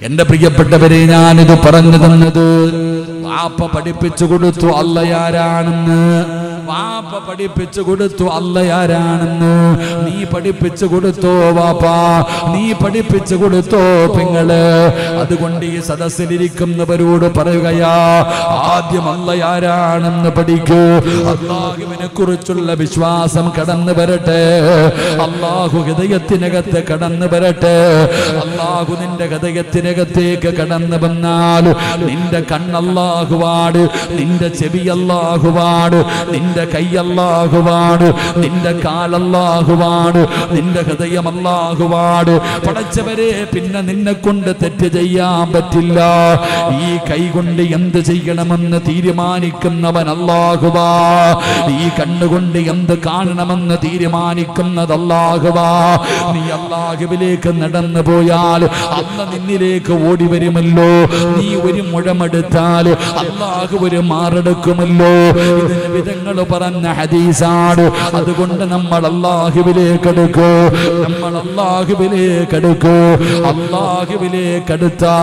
എന്റെ പ്രിയപ്പെട്ടവരെ ഞാനിത് പറഞ്ഞു തന്നത് വാപ്പ പഠിപ്പിച്ചു കൊടുത്തു അല്ലയാരാണെന്ന് വാപ്പ പഠിപ്പിച്ചു കൊടുത്തു അല്ലയാരാണെന്ന് നീ പഠിപ്പിച്ചു കൊടുത്തോ വാപ്പാ നീ പഠിപ്പിച്ചു കൊടുത്തോ പെങ്ങള് അതുകൊണ്ട് ഈ സദസ്സിലിരിക്കുന്നവരോട് പറയുകയാ ആദ്യം അല്ലയാരാണെന്ന് പഠിക്കൂ അള്ളാഹുവിനെ കുറിച്ചുള്ള വിശ്വാസം കടന്നു വരട്ടെ അള്ളാഹു ഹൃദയത്തിനകത്ത് കടന്നു വരട്ടെ അള്ളാഹു നിന്റെ ഹൃദയത്തിനകത്തേക്ക് കടന്നു വന്നാൽ നിന്റെ കണ്ണല്ലാഹുവാട് നിന്റെ ചെവി അല്ലാഹുവാട് നിന്റെ കൈ അല്ലാഹുവാട് നിന്റെ കാലല്ലാഹുവാട് നിന്റെ ഹൃദയം അല്ലാഹുവാട് പടച്ചവരെ പിന്നെ നിന്നെ കൊണ്ട് തെറ്റ് ചെയ്യാൻ പറ്റില്ല ഈ കൈ കൊണ്ട് എന്ത് ചെയ്യണമെന്ന് തീരുമാനിക്കുന്നവൻ അല്ലാഹുവാ ഈ കണ്ണുകൊണ്ട് എന്ത് കാണണമെന്ന് തീരുമാനിക്കുന്നത് അല്ലാഹുവാ നീ അല്ലാഹുവിലേക്ക് നടന്നു പോയാൽ അല്ല നിന്നിലേക്ക് ഓടി വരുമല്ലോ നീ ഒരു മുഴമെടുത്താൽ അള്ളാഹു ഒരു മാറെടുക്കുമല്ലോ ഇതിന് വിധങ്ങൾ പറഞ്ഞ ഹദീസാണ് അതുകൊണ്ട് നമ്മൾ അള്ളാഹുവിലേക്ക് എടുക്കൂ നമ്മൾ അള്ളാഹുവിലേക്ക് എടുക്കൂ അള്ളാഹുവിലേക്ക് എടുത്താ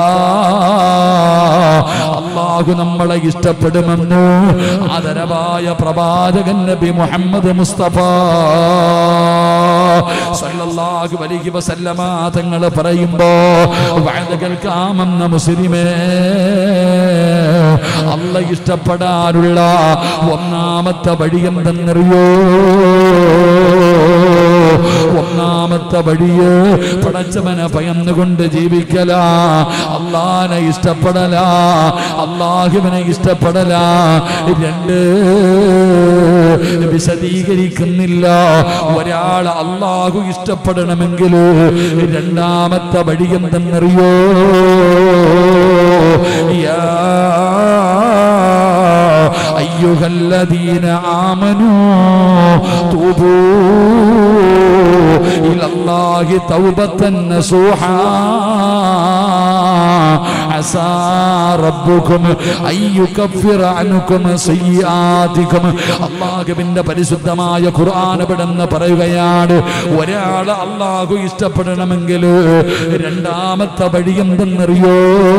അള്ളാഹു നമ്മളെ ഇഷ്ടപ്പെടുമെന്നു ആദരവായ പ്രവാചകൻ നബി മുഹമ്മദ് മുസ്തഫ സല്ലല്ലാഹു അലൈഹി വസല്ലമ തങ്ങൾ പറയുമ്പോ വഅദ കേൾക്കാമെന്ന മുസ്ലിമേ അല്ല ഇഷ്ടപ്പെടാനുള്ള ഒന്നാമത്തെ വഴി എന്തെന്നറിയോ ഒന്നാമത്തെ വഴിയ് പടച്ചവനെ ഭയന്നുകൊണ്ട് ജീവിക്കല അള്ളാനെ ഇഷ്ടപ്പെടല അള്ളാഹുവിനെ ഇഷ്ടപ്പെടല രണ്ട് വിശദീകരിക്കുന്നില്ല ഒരാൾ അള്ളാഹു ഇഷ്ടപ്പെടണമെങ്കിൽ രണ്ടാമത്തെ വഴി എന്തെന്നറിയോ യാ أيها الذين آمنوا توبوا إلى الله توبة نصوحا عسى ربكم أن يكفر عنكم سيئاتكم അള്ളാഹുവിന്റെ പരിശുദ്ധമായ ഖുർആൻ പെടുന്ന പറയുകയാണ് ഒരാൾ അള്ളാഹു ഇഷ്ടപ്പെടണമെങ്കിൽ രണ്ടാമത്തെ വഴി എന്തെന്നറിയോ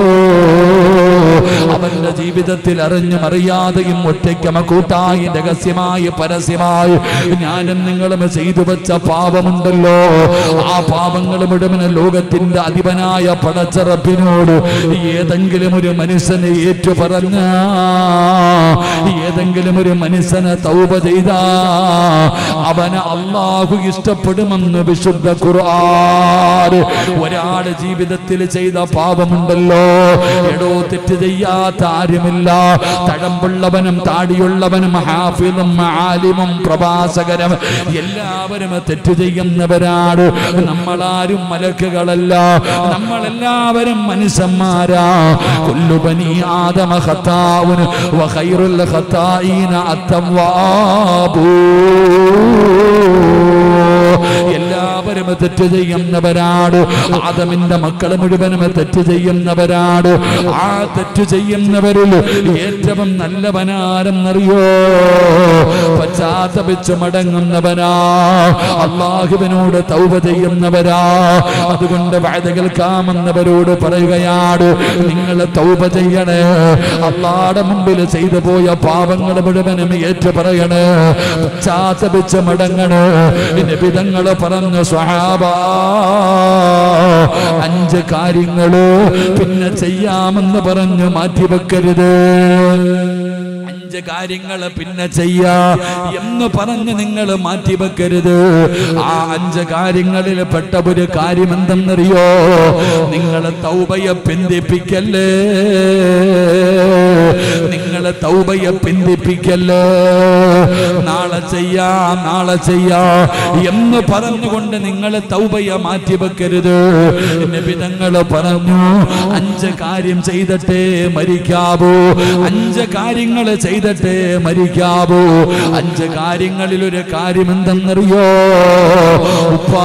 അവന്റെ ജീവിതത്തിൽ അറിഞ്ഞും അറിയാതെയും ഒറ്റയ്ക്കമ കൂട്ടായി രഹസ്യമായി പരസ്യമായി ഞാനും നിങ്ങളും ചെയ്തു വെച്ച പാപമുണ്ടല്ലോ ആ പാപങ്ങൾ മുഴുവൻ ലോകത്തിന്റെ അധിപനായ പടച്ചറപ്പിനോട് ഏതെങ്കിലും ഒരു മനുഷ്യനെ ഏറ്റു പറഞ്ഞ ഏതെങ്കിലും ഒരു മനുഷ്യനെ തൗപ ചെയ്ത അവന് അള്ളാഹു ഇഷ്ടപ്പെടുമെന്ന് വിശുദ്ധ ഖുർആൻ ഒരാട് ജീവിതത്തിൽ ചെയ്ത പാപമുണ്ടല്ലോ എടോ തെറ്റ് ചെയ്യാത്ത ആരുമില്ല തഴമ്പുള്ളവനും താടിയുള്ളവനും ഹാഫിലും ആലിമും പ്രഭാസകരും എല്ലാവരും തെറ്റ് ചെയ്യുന്നവരാണ് നമ്മളാരും മലക്കുകളല്ല നമ്മളെല്ലാവരും മനുഷ്യന്മാരാ കൊല്ലുബനി ആദമ ഖത്താവുന് വഖൈറുൽ ഖത്തായിന അത്തവാബൂ എല്ലാവരും തെറ്റ് ചെയ്യുന്നവരാണ് ആദമിന്റെ മക്കൾ മുഴുവനും തെറ്റ് ചെയ്യുന്നവരാണ് ആ തെറ്റ് ചെയ്യുന്നവരിൽ ഏറ്റവും നല്ലവനാരെന്നറിയോ പശ്ചാത്തപിച്ചു മടങ്ങുന്നവനാ അള്ളാഹുവിനോട് തൗബ ചെയ്യുന്നവരാ അതുകൊണ്ട് വാഴ കേൾക്കാമെന്നവരോട് പറയുകയാണ് നിങ്ങൾ തൗബ ചെയ്യണേ അള്ളാടെ മുമ്പിൽ ചെയ്തു പോയ പാപങ്ങൾ മുഴുവനും ഏറ്റു പറയണേ പശ്ചാത്തപിച്ച് മടങ്ങണേ നിബിതങ്ങള് പറഞ്ഞു സ്വഹാബ അഞ്ച് കാര്യങ്ങള് പിന്നെ ചെയ്യാമെന്ന് പറഞ്ഞു മാറ്റിവെക്കരുത് അഞ്ച് കാര്യങ്ങൾ പിന്നെ ചെയ്യാ എന്ന് പറഞ്ഞ് നിങ്ങൾ മാറ്റിവെക്കരുത് ആ അഞ്ച് കാര്യങ്ങളിൽ പെട്ട ഒരു കാര്യം എന്തെന്നറിയോ നിങ്ങൾ തൗബയെ പിന്തിപ്പിക്കല്ലേ നിങ്ങൾ തൗബയെ പിന്തിപ്പിക്കല്ലേ നാളെ ചെയ്യാ നാളെ ചെയ്യാ എന്ന് പറഞ്ഞുകൊണ്ട് നിങ്ങൾ തൗബയെ മാറ്റിവെക്കരുത് നബിതങ്ങൾ പറഞ്ഞു അഞ്ച് കാര്യം ചെയ്തിട്ടേ മരിക്കാവൂ അഞ്ച് കാര്യങ്ങൾ ചെയ്ത് ചെയ്തിട്ടേ മരിക്കാവൂ അഞ്ച് കാര്യങ്ങളിൽ ഒരു കാര്യം എന്തെന്നറിയോ ഉപ്പാ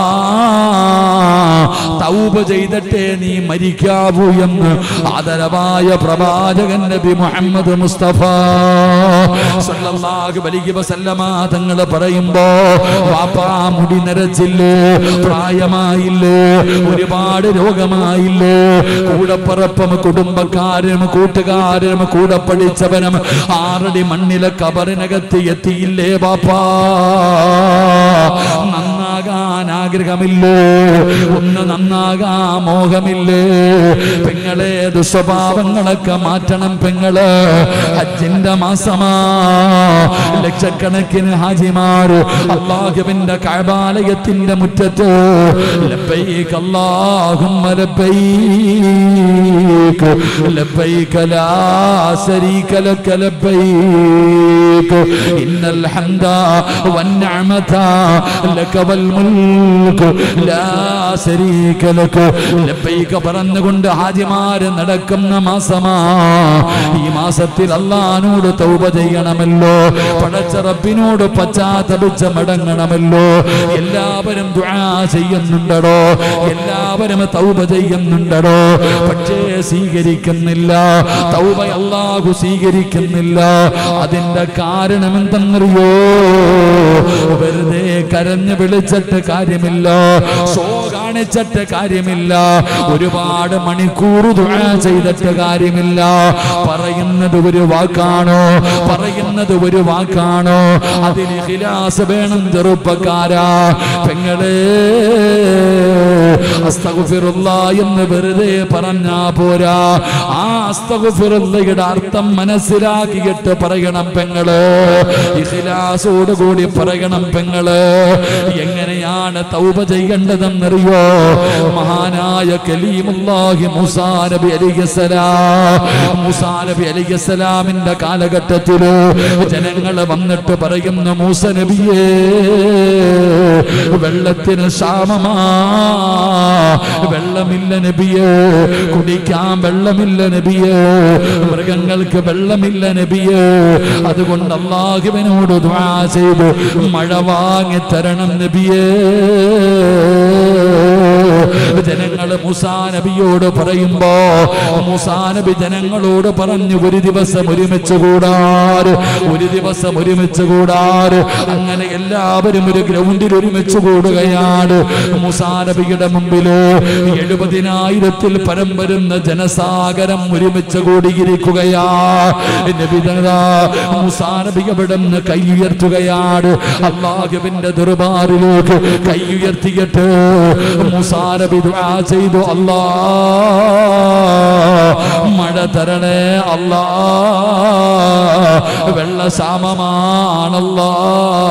തൗബ ചെയ്തിട്ടേ നീ മരിക്കാവൂ എന്ന് ആദരവായ പ്രവാചകൻ നബി മുഹമ്മദ് മുസ്തഫ സല്ലല്ലാഹു അലൈഹി വസല്ലമ തങ്ങൾ പറയുമ്പോ വാപ്പാ മുടി നരച്ചില്ലേ പ്രായമായില്ലേ ഒരുപാട് രോഗമായില്ലേ കൂടപ്പറപ്പും കുടുംബക്കാരും കൂട്ടുകാരും കൂടെ പഠിച്ചവനും ആറടി മണ്ണിലെ കബറിനകത്ത് എത്തിയില്ലേ ബാപ്പാ നന്നാകാൻ ആഗ്രഹമില്ലേ ഒന്ന് നന്നാകാ മോഹമില്ലേ പെങ്ങളെ ദുസ്വഭാവങ്ങളൊക്കെ മാറ്റണം പെങ്ങള് ഹജ്ജിന്റെ മാസമാ ലക്ഷക്കണക്കിന് ഹാജിമാർ അള്ളാഹുവിന്റെ കഴബാലയത്തിന്റെ മുറ്റത്ത് ലബ്ബൈക അല്ലാഹുമ്മ ലബ്ബൈക ലബ്ബൈക ലാ ശരീക ലക ലബ്ബൈക ഇന്നൽ ഹംദ വന്നിഅമത ലക വൽ മുൽക്ക് ലാ ശരീക ലക ലബ്ബൈക പറഞ്ഞുകൊണ്ട് ഹാജിമാര് നടക്കുന്ന മാസമാ ഈ മാസത്തിൽ അള്ളഹാനോട് തൗബ ചെയ്യണമല്ലോ പടച്ച റബ്ബിനോട് പശ്ചാത്തപിച്ച് മടങ്ങണമല്ലോ എല്ലാവരും ദുആ ചെയ്യുന്നുണ്ടടോ എല്ലാവരും തൗബ ചെയ്യുന്നുണ്ടടോ പക്ഷേ സ്വീകരിക്കുന്നില്ല തൗബ അള്ളാഹു സ്വീകരിക്കുന്നില്ല അതിന്റെ കാരണം എന്തെന്നറിയോ വെറുതെ കരഞ്ഞു വിളിച്ചിട്ട് കാര്യമില്ല ഷോ കാണിച്ചിട്ട് കാര്യമില്ല ഒരുപാട് മണിക്കൂർ ദുആ ചെയ്തിട്ട് കാര്യമില്ല പറയുന്നത് ഒരു വാക്കാണോ പറയുന്നത് ഒരു വാക്കാണോ അതിന് ഖിലാസ് വേണം ചെറുപ്പക്കാരാ പെങ്ങളെ അസ്തഗ്ഫിറുല്ലാ എന്ന് വെറുതെ പറഞ്ഞാ പോരാ ആ അസ്തഗ്ഫിറുല്ലയുടെ അർത്ഥം മനസ്സിലാക്കിയിട്ട് പറയണം പെങ്ങള് ഇഖ്ലാസോട് കൂടി പറയണം പെങ്ങള് എങ്ങനെയാണ് തൗബ ചെയ്യേണ്ടതെന്നറിയോ മഹാനായ കലീമുല്ലാഹി മൂസാ നബി അലിഹസലാം മൂസാ നബി അലിഹസലാമിന്റെ കാലഘട്ടത്തില് ജനങ്ങൾ വന്നിട്ട് പറയുന്നു മൂസ നബിയേ വെള്ളത്തിന് ക്ഷാമമാ വെള്ളമില്ല നബിയേ കുടിക്കാൻ വെള്ളമില്ല നബിയേ മൃഗങ്ങൾക്ക് വെള്ളമില്ല നബിയേ അതുകൊണ്ട് അള്ളാഹുവിനോട് ദ്വാ ചെയ്തു മഴ വാങ്ങി തരണം നബിയേ ജനങ്ങൾ മുസാ നബിയോട് പറയുമ്പോ മുസാ നബി ജനങ്ങളോട് പറഞ്ഞു ഒരു ദിവസം ഒരുമിച്ച് കൂടാറ് ഒരു ദിവസം ഒരുമിച്ച് കൂടാറ് അങ്ങനെ എല്ലാവരും ഒരു ഗ്രൗണ്ടിൽ ഒരുമിച്ച് കൂടുകയാണ് മുസാ നബിയുടെ മുമ്പില് എഴുപതിനായിരത്തിൽ പരം വരുന്ന ജനസാഗരം ഒരുമിച്ച് കൂടിയിരിക്കുകയാ നബിതനാ മുസാ നബി അവിടെ നിന്ന് കൈ ഉയർത്തുകയാണ് അള്ളാഹുവിന്റെ ദുർബാറിലേക്ക് കൈ ഉയർത്തിയിട്ട് മുസാ നബി ദുആ ചെയ്തു അല്ലാ മഴ തരണേ അല്ലാ വെള്ളക്ഷാമമാണല്ലാ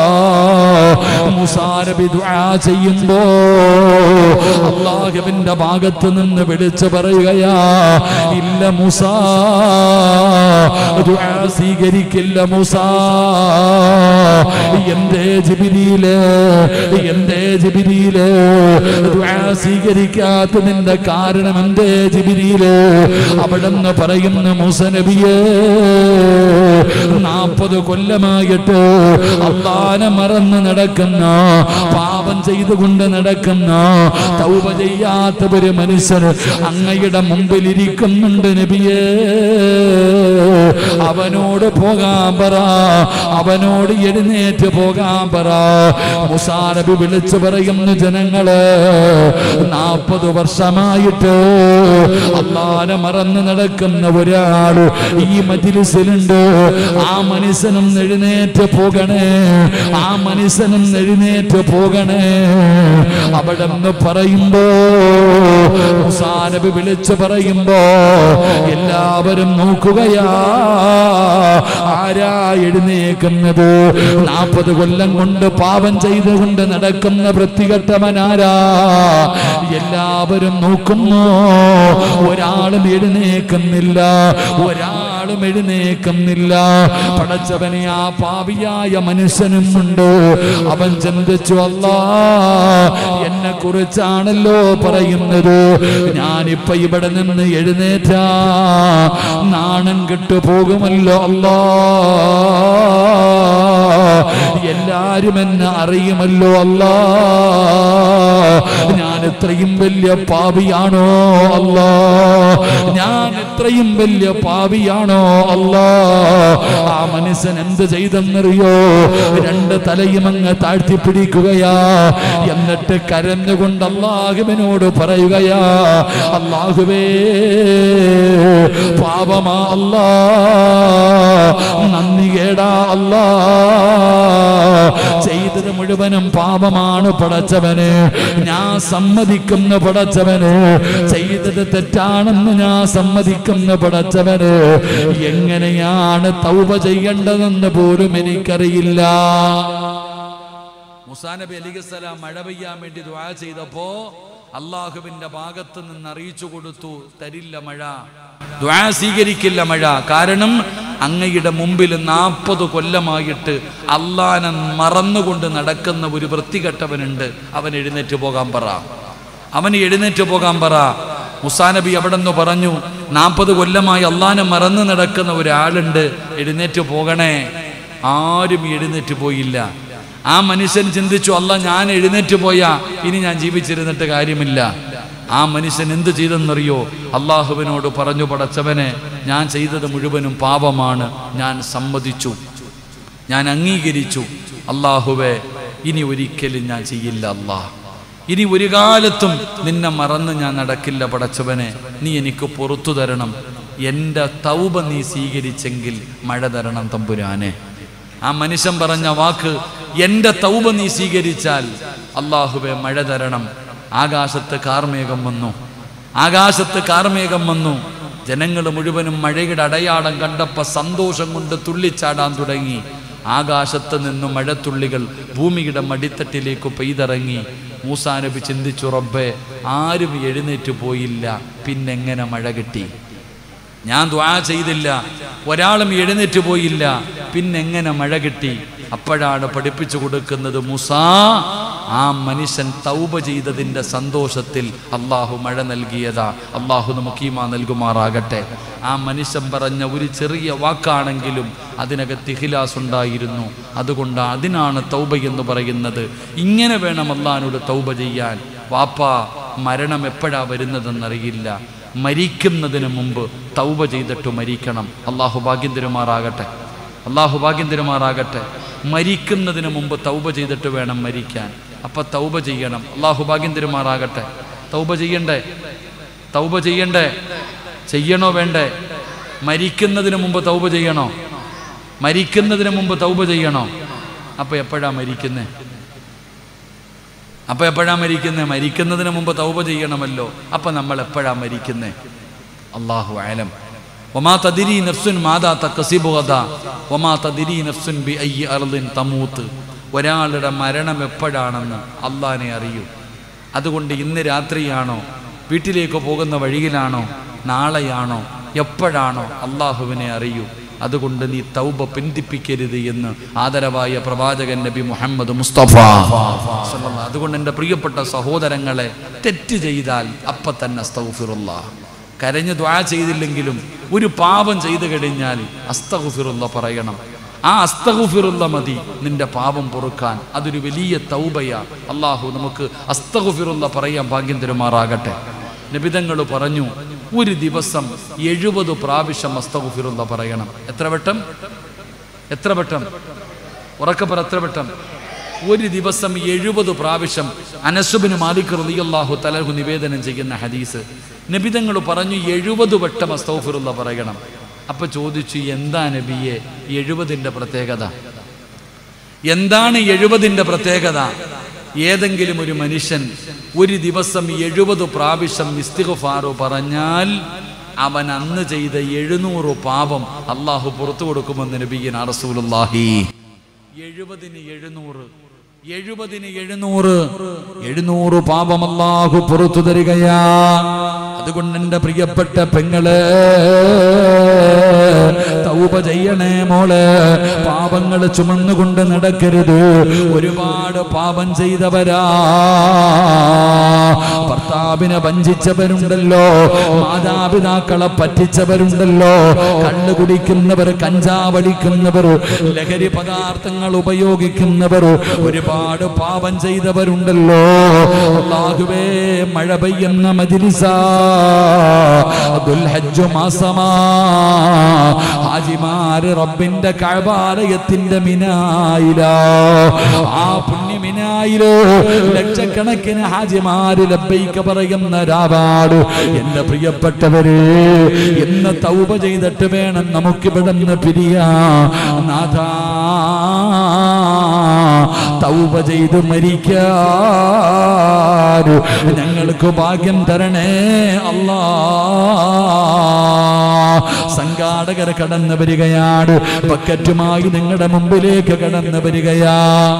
മുസാ നബി ദുആ ചെയ്യുമ്പോ അള്ളാഹുവിന്റെ ഭാഗത്ത് നിന്ന് വിളിച്ചു പറയുകയാ ഇല്ല മുസാ ദുആ സ്വീകരിക്കില്ല മുസാ എന്തേ ജിബിരിയില് എന്തേ ജിബിരിയില് ദുആ സ്വീകരിക്കാത്തതിന്റെ കാരണം എന്തേ ജിബിരിയില് അവിടെ നിന്ന് പറയുന്നു മൂസ നബിയേ നാൽപ്പത് കൊല്ലമായിട്ട് അള്ളാനെ മറന്ന് നടക്കുന്ന പാപം ചെയ്തുകൊണ്ട് നടക്കുന്ന തൗബ ചെയ്യാത്ത ഒരു മനുഷ്യർ അങ്ങയുടെ മുമ്പിൽ ഇരിക്കുന്നുണ്ട് നബിയേ അവനോട് പോകാൻ പറ അവനോട് എഴുന്നേറ്റ് പോകാൻ പറ മുസാനബി വിളിച്ചു പറയുന്നു ജനങ്ങള് നാൽപ്പത് വർഷമായിട്ട് അള്ളാനെ മറന്ന് നടക്കുന്ന ഒരാള് ഈ മജിലിസിലുണ്ട് ആ മനുഷ്യനും എഴുന്നേറ്റ് പോകണേ ആ മനുഷ്യനും എഴുന്നേറ്റ് പോകണേ അവിടെ നിന്ന് പറയുമ്പോ മുസാനബി വിളിച്ചു പറയുമ്പോ എല്ലാവരും നോക്കുകയാ ആരാ എഴുന്നേക്കുന്നത് നാൽപ്പത് കൊല്ലം കൊണ്ട് പാപം ചെയ്തുകൊണ്ട് നടക്കുന്ന വൃത്തികെട്ടവനാരാ എല്ലാവരും നോക്കുന്നു ഒരാളും എഴുന്നേക്കുന്നില്ല ഒരാൾ ഒരാളും എഴുന്നേക്കുന്നില്ല പടച്ചവനെ ആ പാപിയായ മനുഷ്യനും ഉണ്ട് അവൻ ചിന്തിച്ചു അല്ലാ എന്നെ കുറിച്ചാണല്ലോ പറയുന്നത് ഞാനിപ്പോ ഇവിടെ നിന്ന് എഴുന്നേറ്റ നാണം കെട്ടു പോകുമല്ലോ അല്ലാ എല്ലാരും എന്നെ അറിയുമല്ലോ അല്ലാ ഞാൻ ഇത്രയും വലിയ പാപിയാണോ അല്ലാ ഞാൻ ഇത്രയും വലിയ പാപിയാണോ അല്ലാ ആ മനുഷ്യൻ എന്ത് ചെയ്തെന്നറിയോ രണ്ട് തലയും അങ്ങ് താഴ്ത്തിപ്പിടിക്കുകയാ എന്നിട്ട് കരഞ്ഞുകൊണ്ട് അള്ളാഹുവിനോട് പറയുകയാ അള്ളാഹുവേ പാപമാ അല്ലാ നന്ദി കേടാ അല്ലാ ചെയ്തത് മുഴുവനും പാപമാണ് പടച്ചവന് ഞാൻ സമ്മതിക്കുന്ന പടച്ചവന് ചെയ്തത് തെറ്റാണെന്ന് ഞാൻ സമ്മതിക്കുന്ന പടച്ചവന് എങ്ങനെയാണ് തൗബ ചെയ്യേണ്ടതെന്ന് പോലും എനിക്കറിയില്ല മുസാ നബി അലിഖലാം മഴ പെയ്യാൻ വേണ്ടി ദ്വാ ചെയ്തപ്പോ അള്ളാഹുവിന്റെ ഭാഗത്ത് നിന്ന് അറിയിച്ചു കൊടുത്തു തരില്ല മഴ ദ്വാ സ്വീകരിക്കില്ല മഴ കാരണം അങ്ങയുടെ മുമ്പിൽ നാൽപ്പത് കൊല്ലമായിട്ട് അള്ളാനെ മറന്നുകൊണ്ട് നടക്കുന്ന ഒരു വൃത്തികെട്ടവനുണ്ട് അവൻ എഴുന്നേറ്റ് പോകാൻ പറ അവൻ എഴുന്നേറ്റ് പോകാൻ പറ മുസാ നബി അവിടെ നിന്ന് പറഞ്ഞു നാൽപ്പത് കൊല്ലമായി അള്ളാനെ മറന്നു നടക്കുന്ന ഒരാളുണ്ട് എഴുന്നേറ്റ് പോകണേ ആരും എഴുന്നേറ്റ് പോയില്ല ആ മനുഷ്യൻ ചിന്തിച്ചു അല്ല ഞാൻ എഴുന്നേറ്റ് പോയാ ഇനി ഞാൻ ജീവിച്ചിരുന്നിട്ട് കാര്യമില്ല ആ മനുഷ്യൻ എന്ത് ചെയ്തെന്നറിയോ അള്ളാഹുവിനോട് പറഞ്ഞു പടച്ചവനെ ഞാൻ ചെയ്തത് മുഴുവനും പാപമാണ് ഞാൻ സമ്മതിച്ചു ഞാൻ അംഗീകരിച്ചു അള്ളാഹുവെ ഇനി ഒരിക്കലും ഞാൻ ചെയ്യില്ല അല്ലാ ഇനി ഒരു കാലത്തും നിന്നെ മറന്ന് ഞാൻ നടക്കില്ല പടച്ചവനെ നീ എനിക്ക് പുറത്തു തരണം എൻ്റെ തൗബ നീ സ്വീകരിച്ചെങ്കിൽ മഴ തരണം തമ്പുരാനെ ആ മനുഷ്യൻ പറഞ്ഞ വാക്ക് എൻ്റെ തൗബ നീ സ്വീകരിച്ചാൽ അള്ളാഹുവെ മഴ തരണം ആകാശത്ത് കാർമേഘം വന്നു ആകാശത്ത് കാർമേഘം വന്നു ജനങ്ങൾ മുഴുവനും മഴയുടെ അടയാളം കണ്ടപ്പോൾ സന്തോഷം കൊണ്ട് തുള്ളിച്ചാടാൻ തുടങ്ങി ആകാശത്ത് നിന്ന് മഴത്തുള്ളികൾ ഭൂമിയുടെ മടിത്തട്ടിലേക്ക് പെയ്തിറങ്ങി മൂസാ നബി ചിന്തിച്ചു റബ്ബേ ആരും എഴുന്നേറ്റ് പോയില്ല പിന്നെങ്ങനെ മഴ കിട്ടി ഞാൻ ദ്വാ ചെയ്തില്ല ഒരാളും എഴുന്നേറ്റ് പോയില്ല പിന്നെങ്ങനെ മഴ കിട്ടി അപ്പോഴാണ് പഠിപ്പിച്ചു കൊടുക്കുന്നത് മുസാ ആ മനുഷ്യൻ തൗബ ചെയ്തതിൻ്റെ സന്തോഷത്തിൽ അള്ളാഹു മഴ നൽകിയതാ അള്ളാഹു നമുക്ക് ഈമാ നൽകുമാറാകട്ടെ ആ മനുഷ്യൻ പറഞ്ഞ ഒരു ചെറിയ വാക്കാണെങ്കിലും അതിനകത്ത് ഇഖിലാസ് ഉണ്ടായിരുന്നു അതുകൊണ്ട് അതിനാണ് തൗബ എന്ന് പറയുന്നത് ഇങ്ങനെ വേണം അള്ളഹാനോട് തൗബ ചെയ്യാൻ വാപ്പ മരണം എപ്പോഴാ വരുന്നതെന്നറിയില്ല മരിക്കുന്നതിന് മുമ്പ് തൗബ ചെയ്തിട്ട് മരിക്കണം അള്ളാഹു ഭാഗ്യം തരുമാറാകട്ടെ അള്ളാഹു ഭാഗ്യം തരുമാറാകട്ടെ മരിക്കുന്നതിന് മുമ്പ് തൗബ ചെയ്തിട്ട് വേണം മരിക്കാൻ അപ്പൊ തൗബ ചെയ്യണം അള്ളാഹു ഭാഗ്യം തരുമാറാകട്ടെ തൗബ ചെയ്യണ്ടേ തൗബ ചെയ്യണ്ടേ ചെയ്യണോ വേണ്ടേ മരിക്കുന്നതിന് മുമ്പ് തൗബ ചെയ്യണോ മരിക്കുന്നതിന് മുമ്പ് തൗബ ചെയ്യണോ അപ്പൊ എപ്പോഴാ മരിക്കുന്നേ അപ്പൊ എപ്പോഴാ മരിക്കുന്നേ മരിക്കുന്നതിന് മുമ്പ് തൗബ ചെയ്യണമല്ലോ അപ്പൊ നമ്മൾ എപ്പോഴാ മരിക്കുന്നേ അള്ളാഹു ആലം ഒമാ തദിരി നഫ്സുൻ മാതാ തക്കസിബുഗത ഒമാ തദിരി നഫ്സുൻ ബി അയ്യ അർദിൻ തമൂത്ത് ഒരാളുടെ മരണം എപ്പോഴാണെന്ന് അള്ളാനെ അറിയൂ അതുകൊണ്ട് ഇന്ന് രാത്രിയാണോ വീട്ടിലേക്ക് പോകുന്ന വഴിയിലാണോ നാളെയാണോ എപ്പോഴാണോ അള്ളാഹുവിനെ അറിയൂ അതുകൊണ്ട് നീ തൗബ പിന്തിപ്പിക്കരുത് എന്ന് ആദരവായ പ്രവാചകൻ നബി മുഹമ്മദ് മുസ്തഫ സല്ലല്ലാഹു. അതുകൊണ്ട് എൻ്റെ പ്രിയപ്പെട്ട സഹോദരങ്ങളെ തെറ്റ് ചെയ്താൽ അപ്പ തന്നെ അസ്തഗ്ഫിറുല്ലാ കരഞ്ഞ് ദ്വാ ചെയ്തില്ലെങ്കിലും ഒരു പാപം ചെയ്തു കഴിഞ്ഞാൽ അസ്തഗ്ഫിറുല്ല പറയണം ആ അസ്തഗ്ഫിറുല്ല മതി നിന്റെ പാപം പൊറുക്കാൻ അതൊരു വലിയ തൗബയ അള്ളാഹു നമുക്ക് അസ്തഗ്ഫിറുല്ല പറയാൻ ഭാഗ്യം തരുമാറാകട്ടെ നിബിതങ്ങൾ പറഞ്ഞു ഒരു ദിവസം എഴുപത് പ്രാവശ്യം അസ്തഗ്ഫിറുല്ല പറയണം എത്ര വട്ടം എത്ര വട്ടം ഉറക്കപ്പറ എത്ര വട്ടം ഒരു ദിവസം എഴുപത് പ്രാവശ്യം അനസുബിന് മാലിക് റളിയല്ലാഹു തലഹു നിവേദനം ചെയ്യുന്ന ഹദീസ് നബിതങ്ങൾ പറഞ്ഞു എഴുപത് വട്ടം അസ്തഗ്ഫിറുല്ല പറയണം അപ്പൊ ചോദിച്ചു എന്താ നബിയെ എഴുപതിൻ്റെ പ്രത്യേകത എന്താണ് എഴുപതിൻ്റെ പ്രത്യേകത ഏതെങ്കിലും ഒരു മനുഷ്യൻ ഒരു ദിവസം എഴുപത് പ്രാവശ്യം ഇസ്തിഗ്ഫാറു പറഞ്ഞാൽ അവൻ അന്ന് ചെയ്ത എഴുന്നൂറ് പാപം അള്ളാഹു പുറത്തു കൊടുക്കുമെന്ന് നബിയൻ റസൂലുള്ളാഹി എഴുപതിന് എഴുന്നൂറ് എഴുപതിന് എഴുന്നൂറ് എഴുന്നൂറ് പാപം അല്ലാഹു പുറത്തു തരികയാ അതുകൊണ്ട് എന്റെ പ്രിയപ്പെട്ട പെങ്ങള് തൗബ ചെയ്യണേ മോള് പാപങ്ങൾ ചുമന്നുകൊണ്ട് നടക്കരുത് ഒരുപാട് പാപം ചെയ്തവരാ ഭർത്താവിനെ വഞ്ചിച്ചവരുണ്ടല്ലോ മാതാപിതാക്കളെ പറ്റിച്ചവരുണ്ടല്ലോ കള്ളു കുടിക്കുന്നവർ കഞ്ചാവടിക്കുന്നവർ ലഹരി പദാർത്ഥങ്ങൾ ഉപയോഗിക്കുന്നവർ ഒരുപാട് പാപം ചെയ്തവരുണ്ടല്ലോ അല്ലാഹുവേ മഴ പെയ്യുന്ന മജിലിസാ ദുൽഹജ്ജ് മാസമാ ഹാജിമാര് റബ്ബിന്റെ കഴബാലയത്തിന്റെ മിനായില ആ പുണ്യമിനായിലോ ലക്ഷക്കണക്കിന് ഹാജിമാര് ലബ്ബൈക്ക പറയുന്ന രാവാട് എന്റെ പ്രിയപ്പെട്ടവരെ ഇന്ന് തൗബ ചെയ്തിട്ട് വേണം നമുക്ക് ഇവിടെ നിന്ന് പിരിയാ നാഥാ തൗബ ചെയ്ത് മരിക്കാൻ ഞങ്ങൾക്ക് ഭാഗ്യം തരണേ അല്ലാ സംഘാടകർ കടന്നു വരികയാണ് ബക്കറ്റുമായി നിങ്ങളുടെ മുമ്പിലേക്ക് കടന്നു വരികയാ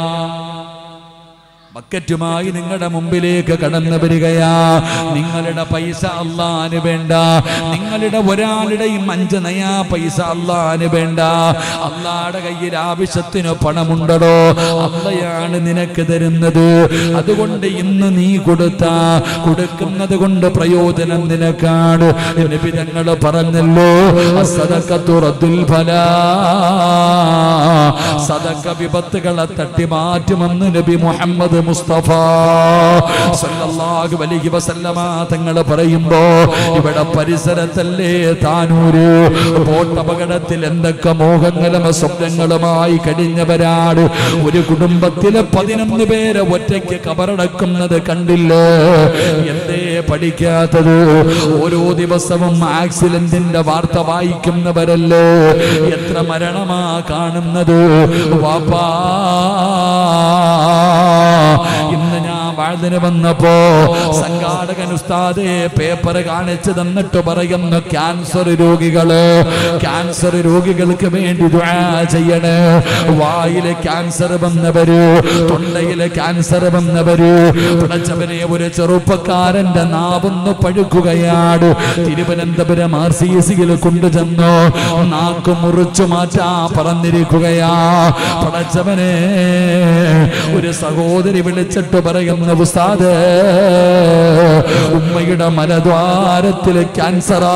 ബക്കറ്റുമായി നിങ്ങളുടെ മുമ്പിലേക്ക് കടന്നു വരികയാ നിങ്ങളുടെ പൈസ അള്ളാന് വേണ്ട നിങ്ങളുടെ ഒരാളുടെയും അഞ്ച് നയാ പൈസ അള്ളാന് വേണ്ട അള്ളാടെ കയ്യിൽ ആവശ്യത്തിന് പണമുണ്ടോ അള്ളയാണ് നിനക്ക് തരുന്നത് അതുകൊണ്ട് ഇന്ന് നീ കൊടുത്ത കൊടുക്കുന്നത് കൊണ്ട് പ്രയോജനം നിനക്കാണ് നബി തങ്ങൾ പറഞ്ഞല്ലോ സദക്കത്തു റദ്ദുൽ ഫലാ സദക്ക വിപത്തുകളെ തട്ടി മാറ്റുമെന്ന് നബി മുഹമ്മദ് മുസ്തഫ സല്ലല്ലാഹു അലൈഹി വസല്ലമ തങ്ങൾ പറയുമ്പോ ഇവിടെ പരിസരത്തല്ലേ താനൂര് ബോട്ടപകടത്തിൽ എന്തൊക്കെ മോഹങ്ങളും സ്വപ്നങ്ങളുമായി കഴിഞ്ഞവരാണ് ഒരു കുടുംബത്തിലെ പതിനൊന്ന് പേരെ ഒറ്റയ്ക്ക് കബറടക്കുന്നത് കണ്ടില്ലേ എന്തേ പഠിക്കാത്തത് ഓരോ ദിവസവും ആക്സിഡന്റിന്റെ വാർത്ത വായിക്കുന്നവരല്ലേ എത്ര മരണമാ കാണുന്നത് വാപ്പാ ഇന്ന് ഞാൻ വാഴ്തിന് വന്നപ്പോ സംഘാടകൻ ഉസ്താദെ പേപ്പർ കാണിച്ചു തന്നിട്ട് പറയുന്നു ക്യാൻസർ രോഗികള് ക്യാൻസർ രോഗികൾക്ക് വേണ്ടി ദുആ ചെയ്യണേ വായില് ക്യാൻസർ വന്നവര് തൊണ്ടയില് ക്യാൻസർ വന്നവര് പിടച്ചവനെ ഒരു ചെറുപ്പക്കാരന്റെ നാവൊന്ന് പഴുക്കുകയാണ് തിരുവനന്തപുരം ആർ സി സിയിൽ കൊണ്ടുചെന്നു നാക്ക് മുറിച്ചു മാറ്റാ പറഞ്ഞിരിക്കുകയാ പടച്ചവനെ ഒരു സഹോദരി വിളിച്ചിട്ട് പറയുന്ന ഉസ്താദ് ഉമ്മയുടെ മലദ്വാരത്തിൽ ക്യാൻസറാ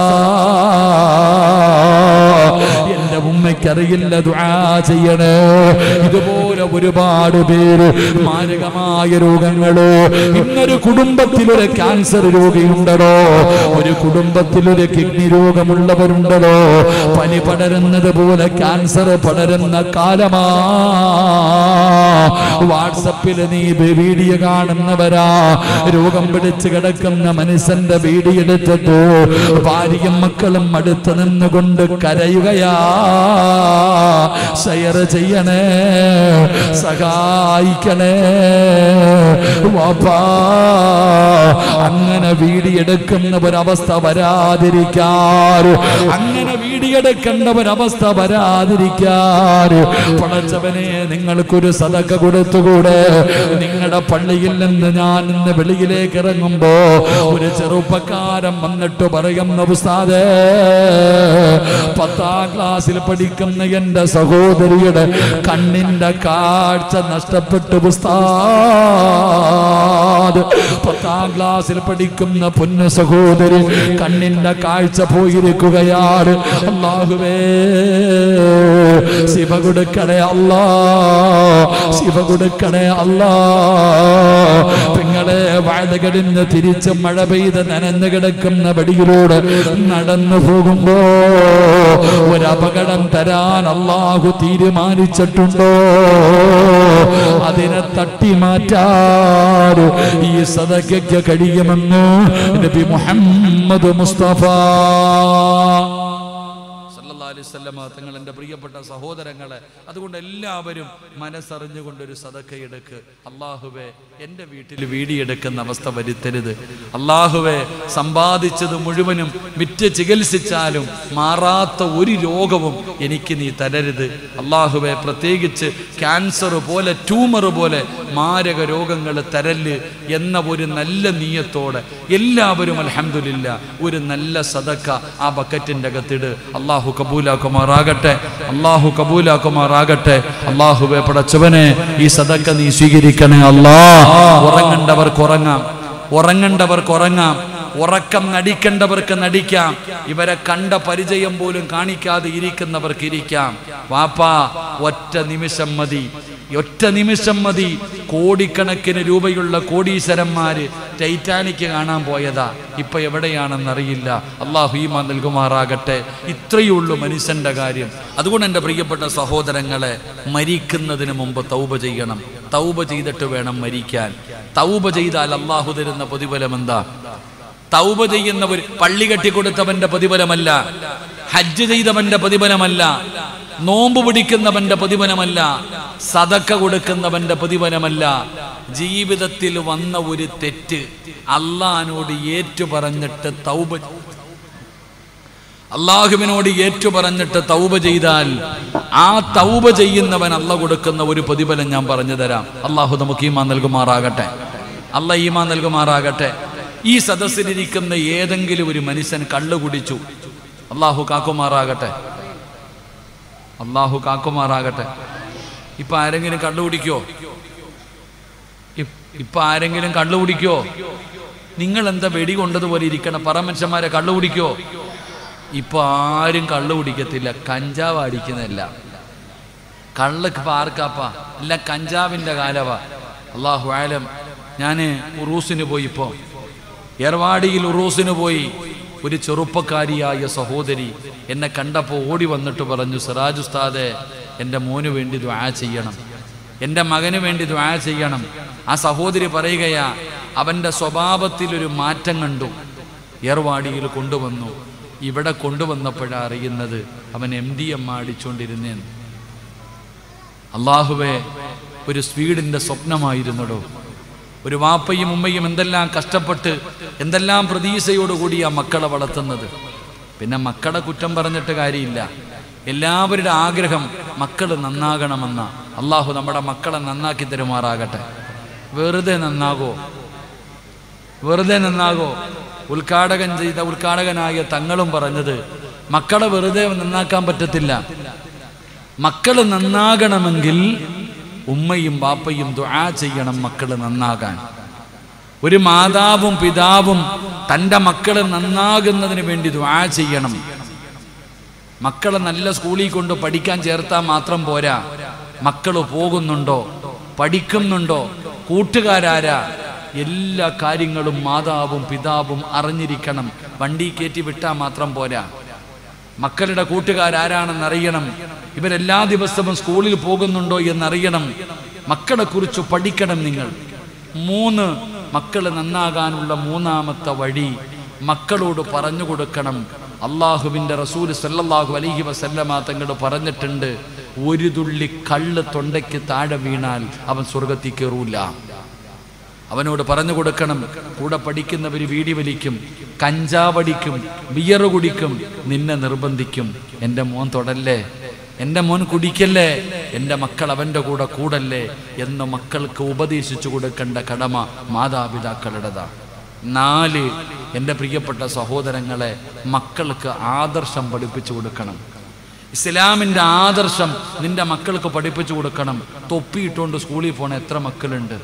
എന്റെ ഉമ്മയ്ക്കറിയില്ല ദുആ ചെയ്യണേ ഇതുപോലെ ഒരുപാട് പേര് മാരകമായ രോഗങ്ങള് ഇന്നൊരു കുടുംബത്തിലൊരു ക്യാൻസർ രോഗിയുണ്ടോ ഒരു കുടുംബത്തിലൊരു കിഡ്നി രോഗമുള്ളവരുണ്ടോ പനി പടരുന്നത് പോലെ ക്യാൻസർ പടരുന്ന കാലമാ വാട്സപ്പിൽ നീ വീഡിയോ കാണുന്നവരാ രോഗം പിടിച്ച് കിടക്കുന്ന മനുഷ്യന്റെ വീഡിയോ എടുത്തിട്ട് ഭാര്യയും മക്കളും അടുത്ത് നിന്നുകൊണ്ട് കരയുകയാ ഷെയർ ചെയ്യണേ സഹായിക്കണേ വാപ്പാ അങ്ങനെ വീടിയെടുക്കുന്ന ഒരവസ്ഥ വരാതിരിക്കാറ് അങ്ങനെ വീടിയെടുക്കേണ്ട ഒരവസ്ഥ വരാതിരിക്കാറ് പടച്ചവനെ നിങ്ങൾക്കൊരു സതക്ക കൊടുത്തുകൂടെ നിങ്ങളുടെ പള്ളിയിൽ നിന്ന് ഞാൻ ഇന്ന് വെളിയിലേക്ക് ഇറങ്ങുമ്പോ ഒരു ചെറുപ്പക്കാരൻ വന്നിട്ട് പറയുന്ന ഉസ്താദേ പത്താം ക്ലാസ്സിൽ പഠിക്കുന്ന എന്റെ സഹോദരിയുടെ കണ്ണിന്റെ കാഴ്ച നഷ്ടപ്പെട്ടു ഉസ്താദ് പത്താം ക്ലാസ്സിൽ പഠിക്കുന്ന പൊന്നു സഹോദരി കണ്ണിന്റെ കാഴ്ച പോയിരിക്കുകയാണ് അള്ളാഹുവേ ശിവ കൊടുക്കണേ അല്ലാ ശിവ കൊടുക്കണേ അല്ലാ പെങ്ങളെ വാഴകടിന്ന് തിരിച്ച് മഴ പെയ്ത് നനഞ്ഞു കിടക്കുന്ന വടിയിലൂടെ നടന്നു പോകുമ്പോ ഒരു അപകടം തരാൻ അള്ളാഹു തീരുമാനിച്ചിട്ടുണ്ടോ അതിനെ തട്ടി മാറ്റാൻ ഈ സദക്കയ്ക്ക് കഴിയുമെന്ന് നബി മുഹമ്മദ് മുസ്തഫ സല്ലല്ലാഹു അലൈഹി അലൈഹി വസല്ലമ തങ്ങൾ എൻ്റെ പ്രിയപ്പെട്ട സഹോദരങ്ങളെ അതുകൊണ്ട് എല്ലാവരും മനസ്സറിഞ്ഞുകൊണ്ടൊരു സദക്കയെടുക്ക് അള്ളാഹുവെ എൻ്റെ വീട്ടിൽ വീടിയെടുക്കുന്ന അവസ്ഥ വരുത്തരുത് അള്ളാഹുവെ സമ്പാദിച്ചത് മുഴുവനും വിറ്റ് ചികിത്സിച്ചാലും മാറാത്ത ഒരു രോഗവും എനിക്ക് നീ തരരുത് അള്ളാഹുവെ പ്രത്യേകിച്ച് ക്യാൻസർ പോലെ ട്യൂമർ പോലെ മാരക രോഗങ്ങൾ തരല് എന്ന ഒരു നല്ല നീയത്തോടെ എല്ലാവരും അൽഹംദുലില്ല ഒരു നല്ല സദക്ക ആ ബക്കറ്റിൻ്റെ അകത്തിട് അള്ളാഹു കബൂലാക്കുമാറാകട്ടെ അള്ളാഹു കബൂലാക്കുമാറാകട്ടെ അള്ളാഹുവെ പടച്ചവനെ ഈ സദക്ക നീ സ്വീകരിക്കണേ അല്ലാ ഉറങ്ങേണ്ടവർക്ക് ഉറങ്ങാം ഉറങ്ങേണ്ടവർക്ക് ഉറങ്ങാം ഉറക്കം നടിക്കേണ്ടവർക്ക് നടിക്കാം ഇവരെ കണ്ട പരിചയം പോലും കാണിക്കാതെ ഇരിക്കുന്നവർക്ക് ഇരിക്കാം വാപ്പാ ഒറ്റ നിമിഷം മതി ഒറ്റ നിമിഷം മതി കോടിക്കണക്കിന് രൂപയുള്ള കോടീശ്വരന്മാര് ടൈറ്റാനിക് കാണാൻ പോയതാ ഇപ്പൊ എവിടെയാണെന്നറിയില്ല അള്ളാഹു ഈമ നൽകുമാറാകട്ടെ ഇത്രയേ ഉള്ളൂ മനുഷ്യന്റെ കാര്യം അതുകൊണ്ട് എൻ്റെ പ്രിയപ്പെട്ട സഹോദരങ്ങളെ മരിക്കുന്നതിന് മുമ്പ് തൗബ ചെയ്യണം തൗബ ചെയ്തിട്ട് വേണം മരിക്കാൻ തൗബ ചെയ്താൽ അള്ളാഹു തരുന്ന പ്രതിഫലം എന്താ തൗബ ചെയ്യുന്നവർ പള്ളി കെട്ടിക്കൊടുത്തവന്റെ പ്രതിഫലമല്ല ഹജ്ജ് ചെയ്തവന്റെ പ്രതിഫലമല്ല നോമ്പ് പിടിക്കുന്നവന്റെ പ്രതിഫലമല്ല സതക്ക കൊടുക്കുന്നവന്റെ പ്രതിഫലമല്ല ജീവിതത്തിൽ വന്ന ഒരു തെറ്റ് അള്ളഹാനോട് ഏറ്റു പറഞ്ഞിട്ട് തൗബ അള്ളാഹുവിനോട് ഏറ്റു പറഞ്ഞിട്ട് തൗബ ചെയ്താൽ ആ തൗബ ചെയ്യുന്നവൻ അല്ല കൊടുക്കുന്ന ഒരു പ്രതിഫലം ഞാൻ പറഞ്ഞു തരാം അള്ളാഹു നമുക്ക് ഈമാൻ നൽകുമാറാകട്ടെ അല്ല ഈമാൻ നൽകുമാറാകട്ടെ ഈ സദസ്സിലിരിക്കുന്ന ഏതെങ്കിലും ഒരു മനുഷ്യൻ കള്ളു കുടിച്ചു അള്ളാഹു കാക്കുമാറാകട്ടെ അള്ളാഹു കാക്കുമാറാകട്ടെ ഇപ്പൊ ആരെങ്കിലും കള്ളു കുടിക്കോ ഇപ്- ഇപ്പൊ ആരെങ്കിലും കള്ളു കുടിക്കോ നിങ്ങൾ എന്താ വെടി കൊണ്ടതുപോലെ ഇരിക്കണം പറ മനുഷ്യന്മാരെ കള്ളു കുടിക്കോ ഇപ്പൊ ആരും കള്ളു കുടിക്കത്തില്ല കഞ്ചാവ് അടിക്കുന്നില്ല കള്ള് ഇപ്പൊ ആർക്കാപ്പാ എല്ലാം കഞ്ചാവിന്റെ കാലവാ അള്ളാഹു ആലം ഞാന് ഉറൂസിന് പോയി ഇപ്പോ ഏർവാടിയിൽ ഉറൂസിന് പോയി ഒരു ചെറുപ്പക്കാരിയായ സഹോദരി എന്നെ കണ്ടപ്പോൾ ഓടി വന്നിട്ട് പറഞ്ഞു സിറാജ് ഉസ്താദെ എൻ്റെ മോന് വേണ്ടി ദ്വാ ചെയ്യണം എൻ്റെ മകന് വേണ്ടി ദ്വാ ചെയ്യണം ആ സഹോദരി പറയുകയാ അവൻ്റെ സ്വഭാവത്തിൽ ഒരു മാറ്റം കണ്ടു ഏർവാടിയിൽ കൊണ്ടുവന്നു ഇവിടെ കൊണ്ടുവന്നപ്പോഴാണ് അറിയുന്നത് അവൻ എം ഡി എം അടിച്ചുകൊണ്ടിരുന്നേന്ന് അള്ളാഹുവെ ഒരു സ്വീഡിന്റെ സ്വപ്നമായിരുന്നടോ ഒരു വാപ്പയും ഉമ്മയും എന്തെല്ലാം കഷ്ടപ്പെട്ട് എന്തെല്ലാം പ്രതീക്ഷയോടുകൂടി ആ മക്കളെ വളർത്തുന്നത് പിന്നെ മക്കളെ കുറ്റം പറഞ്ഞിട്ട് കാര്യമില്ല എല്ലാവരുടെ ആഗ്രഹം മക്കൾ നന്നാകണമെന്ന അള്ളാഹു നമ്മുടെ മക്കളെ നന്നാക്കി തരുമാറാകട്ടെ വെറുതെ നന്നാകോ വെറുതെ നന്നാകോ ഉദ്ഘാടകൻ ചെയ്ത ഉദ്ഘാടകനായ തങ്ങളും പറഞ്ഞത് മക്കളെ വെറുതെ നന്നാക്കാൻ പറ്റത്തില്ല മക്കൾ നന്നാകണമെങ്കിൽ ഉമ്മയും ബാപ്പയും ദുആ ചെയ്യണം മക്കൾ നന്നാകാൻ ഒരു മാതാവും പിതാവും തൻ്റെ മക്കൾ നന്നാകുന്നതിന് വേണ്ടി ദുആ ചെയ്യണം മക്കളെ നല്ല സ്കൂളിൽ കൊണ്ട് പഠിക്കാൻ ചേർത്താൽ മാത്രം പോരാ മക്കൾ പോകുന്നുണ്ടോ പഠിക്കുന്നുണ്ടോ കൂട്ടുകാരാരാ എല്ലാ കാര്യങ്ങളും മാതാവും പിതാവും അറിഞ്ഞിരിക്കണം വണ്ടി കയറ്റി വിട്ടാൽ മാത്രം പോരാ മക്കളുടെ കൂട്ടുകാരാരാണെന്ന് അറിയണം ഇവരെല്ലാ ദിവസവും സ്കൂളിൽ പോകുന്നുണ്ടോ എന്നറിയണം മക്കളെ കുറിച്ച് പഠിക്കണം നിങ്ങൾ മൂന്ന് മക്കൾ നന്നാകാനുള്ള മൂന്നാമത്തെ വഴി മക്കളോട് പറഞ്ഞു കൊടുക്കണം അള്ളാഹുവിൻ്റെ റസൂൽ സല്ലല്ലാഹു അലൈഹി വസല്ലമ തങ്ങൾ പറഞ്ഞിട്ടുണ്ട് ഒരു തുള്ളി കള്ള് തൊണ്ടയ്ക്ക് താഴെ വീണാൽ അവൻ സ്വർഗത്തിൽ കയറൂല അവനോട് പറഞ്ഞു കൊടുക്കണം കൂടെ പഠിക്കുന്നവർ വീടി വലിക്കും കഞ്ചാവടിക്കും ബിയറ് കുടിക്കും നിന്നെ നിർബന്ധിക്കും എൻ്റെ മോൻ തൊടല്ലേ എൻ്റെ മോൻ കുടിക്കല്ലേ എൻ്റെ മക്കൾ അവൻ്റെ കൂടെ കൂടല്ലേ എന്ന് മക്കൾക്ക് ഉപദേശിച്ചു കൊടുക്കേണ്ട കടമ മാതാപിതാക്കളുടേതാ നാല് എൻ്റെ പ്രിയപ്പെട്ട സഹോദരങ്ങളെ മക്കൾക്ക് ആദർശം പഠിപ്പിച്ചു കൊടുക്കണം ഇസ്ലാമിൻ്റെ ആദർശം നിന്റെ മക്കൾക്ക് പഠിപ്പിച്ചു കൊടുക്കണം തൊപ്പിയിട്ടുകൊണ്ട് സ്കൂളിൽ പോണ എത്ര മക്കളുണ്ട്